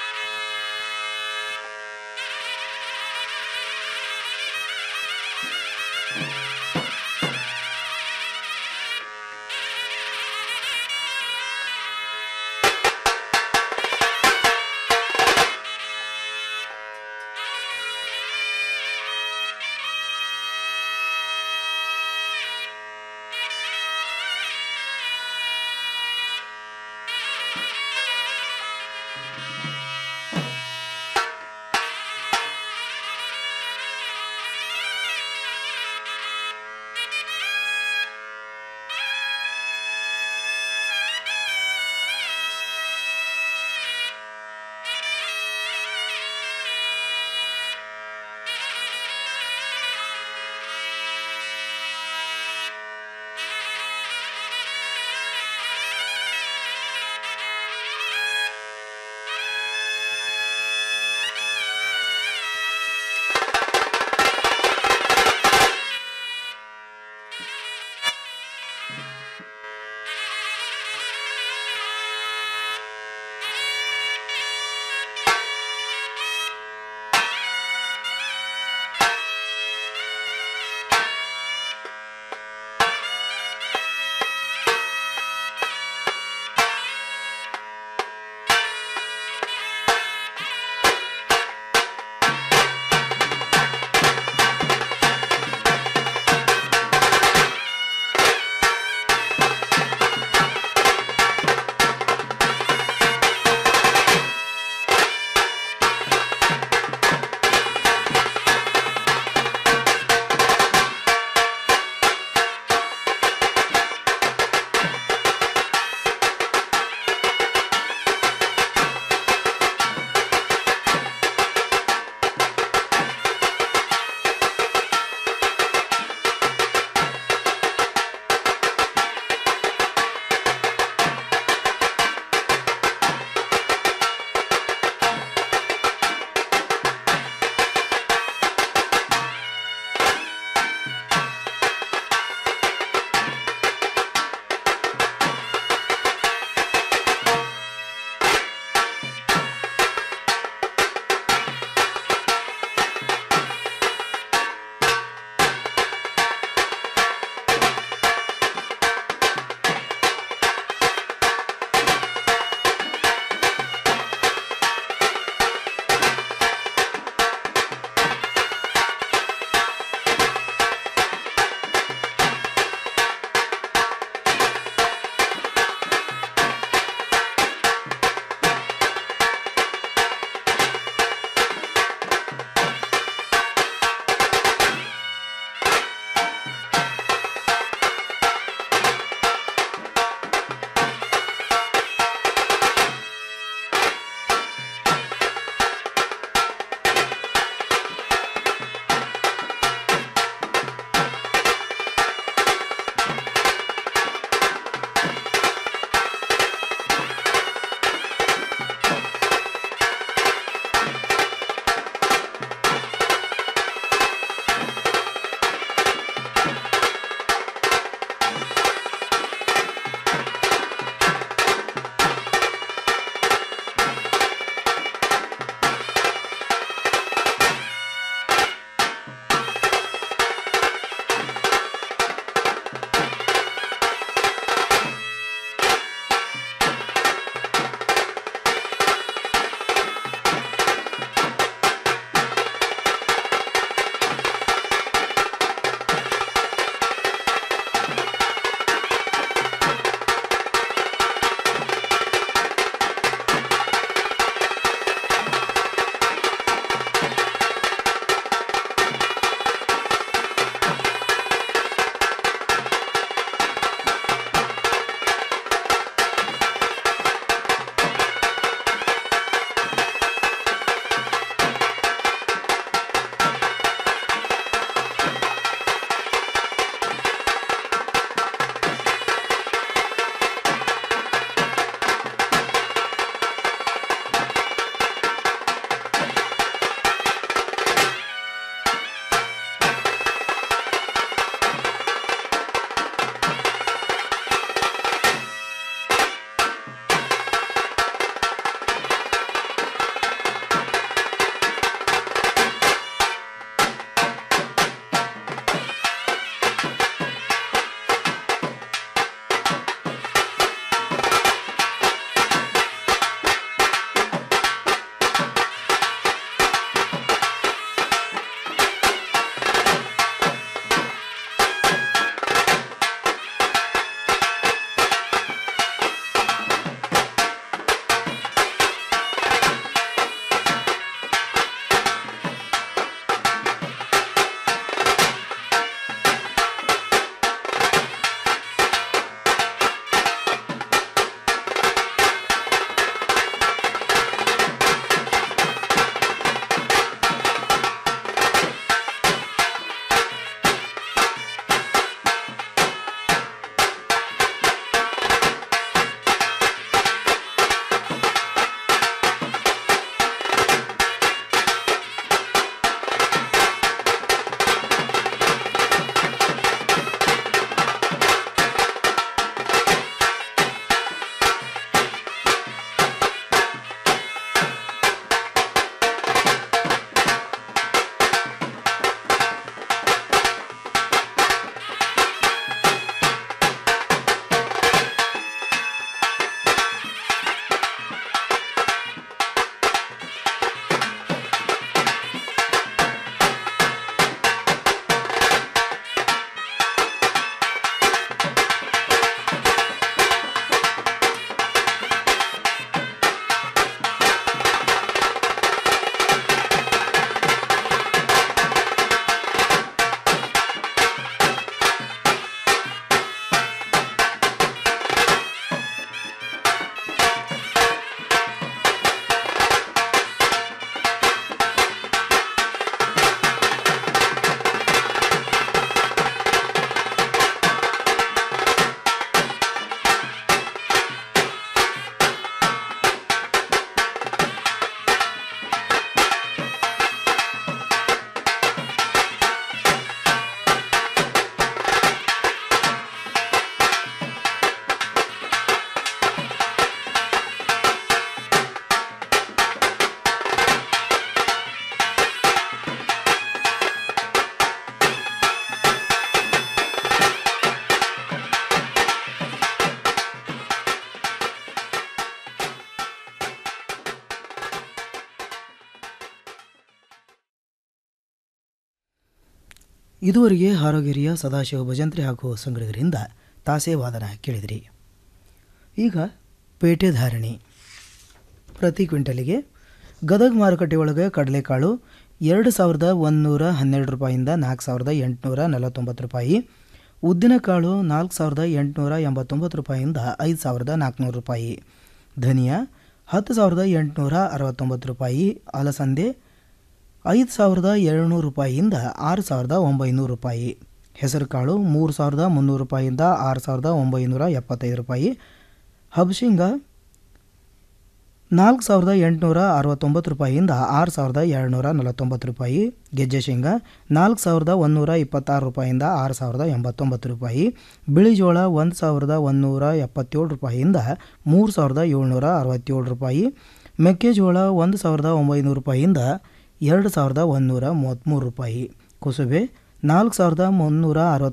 ಇದುವರೆಗೆ ಆರೋಗ್ಯರಿಯ ಸದಾಶಿವ ಭಜಂತ್ರಿ ಹಾಗೂ ಸಂಗಡಿಗರಿಂದ ತಾಸೆ ವಾದನ ಕೇಳಿದಿರಿ ಈಗ ಪೇಟೆ ಧಾರಣಿ ಪ್ರತಿ ಕ್ವಿಂಟಲಿಗೆ ಗದಗ ಮಾರುಕಟ್ಟೆ ಒಳಗೆ ಕಡಲೆಕಾಳು ಎರಡು ಸಾವಿರದ ಒಂದುನೂರ ಹನ್ನೆರಡು ರೂಪಾಯಿಂದ ನಾಲ್ಕು ಸಾವಿರದ ಎಂಟುನೂರ ನಲವತ್ತೊಂಬತ್ತು ರೂಪಾಯಿ ಉದ್ದಿನಕಾಳು ನಾಲ್ಕು ಸಾವಿರದ ಎಂಟುನೂರ ಎಂಬತ್ತೊಂಬತ್ತು ರೂಪಾಯಿಯಿಂದ ಐದು ಸಾವಿರದ ನಾಲ್ಕುನೂರು ರೂಪಾಯಿ ಧನಿಯಾ ಹತ್ತು ಸಾವಿರದ ಎಂಟುನೂರ ಅರವತ್ತೊಂಬತ್ತು ರೂಪಾಯಿ ಅಲಸಂದೆ ಐದು ಸಾವಿರದ ಏಳ್ನೂರು ರೂಪಾಯಿಯಿಂದ ಆರು ಸಾವಿರದ ಒಂಬೈನೂರು ರೂಪಾಯಿ ಹೆಸರುಕಾಳು ಮೂರು ಸಾವಿರದ ಮುನ್ನೂರು ರೂಪಾಯಿಯಿಂದ ಆರು ಸಾವಿರದ ಒಂಬೈನೂರ ಎಪ್ಪತ್ತೈದು ರೂಪಾಯಿ ಹಬ್ಶಿಂಗ ನಾಲ್ಕು ಸಾವಿರದ ಎಂಟುನೂರ ಅರವತ್ತೊಂಬತ್ತು ರೂಪಾಯಿಯಿಂದ ಆರು ಸಾವಿರದ ಏಳ್ನೂರ ನಲವತ್ತೊಂಬತ್ತು ರೂಪಾಯಿ ಗೆಜ್ಜೆ ಶೇಂಗಾ ನಾಲ್ಕು ಸಾವಿರದ ಒಂದುನೂರ ಇಪ್ಪತ್ತಾರು ರೂಪಾಯಿಯಿಂದ ಆರು ಸಾವಿರದ ಎಂಬತ್ತೊಂಬತ್ತು ರೂಪಾಯಿ ಬಿಳಿ ಜೋಳ ಒಂದು ಸಾವಿರದ ಒಂದುನೂರ ಎಪ್ಪತ್ತೇಳು ರೂಪಾಯಿಯಿಂದ ಮೂರು ಸಾವಿರದ ಏಳ್ನೂರ ಅರವತ್ತೇಳು ರೂಪಾಯಿ ಮೆಕ್ಕೆಜೋಳ ಒಂದು ಸಾವಿರದ ಒಂಬೈನೂರು ರೂಪಾಯಿಯಿಂದ ಎರಡು ಸಾವಿರದ ಒಂದುನೂರ ಮೂವತ್ತ್ಮೂರು ರೂಪಾಯಿ ಕುಸುಬೆ ನಾಲ್ಕು ಸಾವಿರದ ಮುನ್ನೂರ ಅರವತ್ತು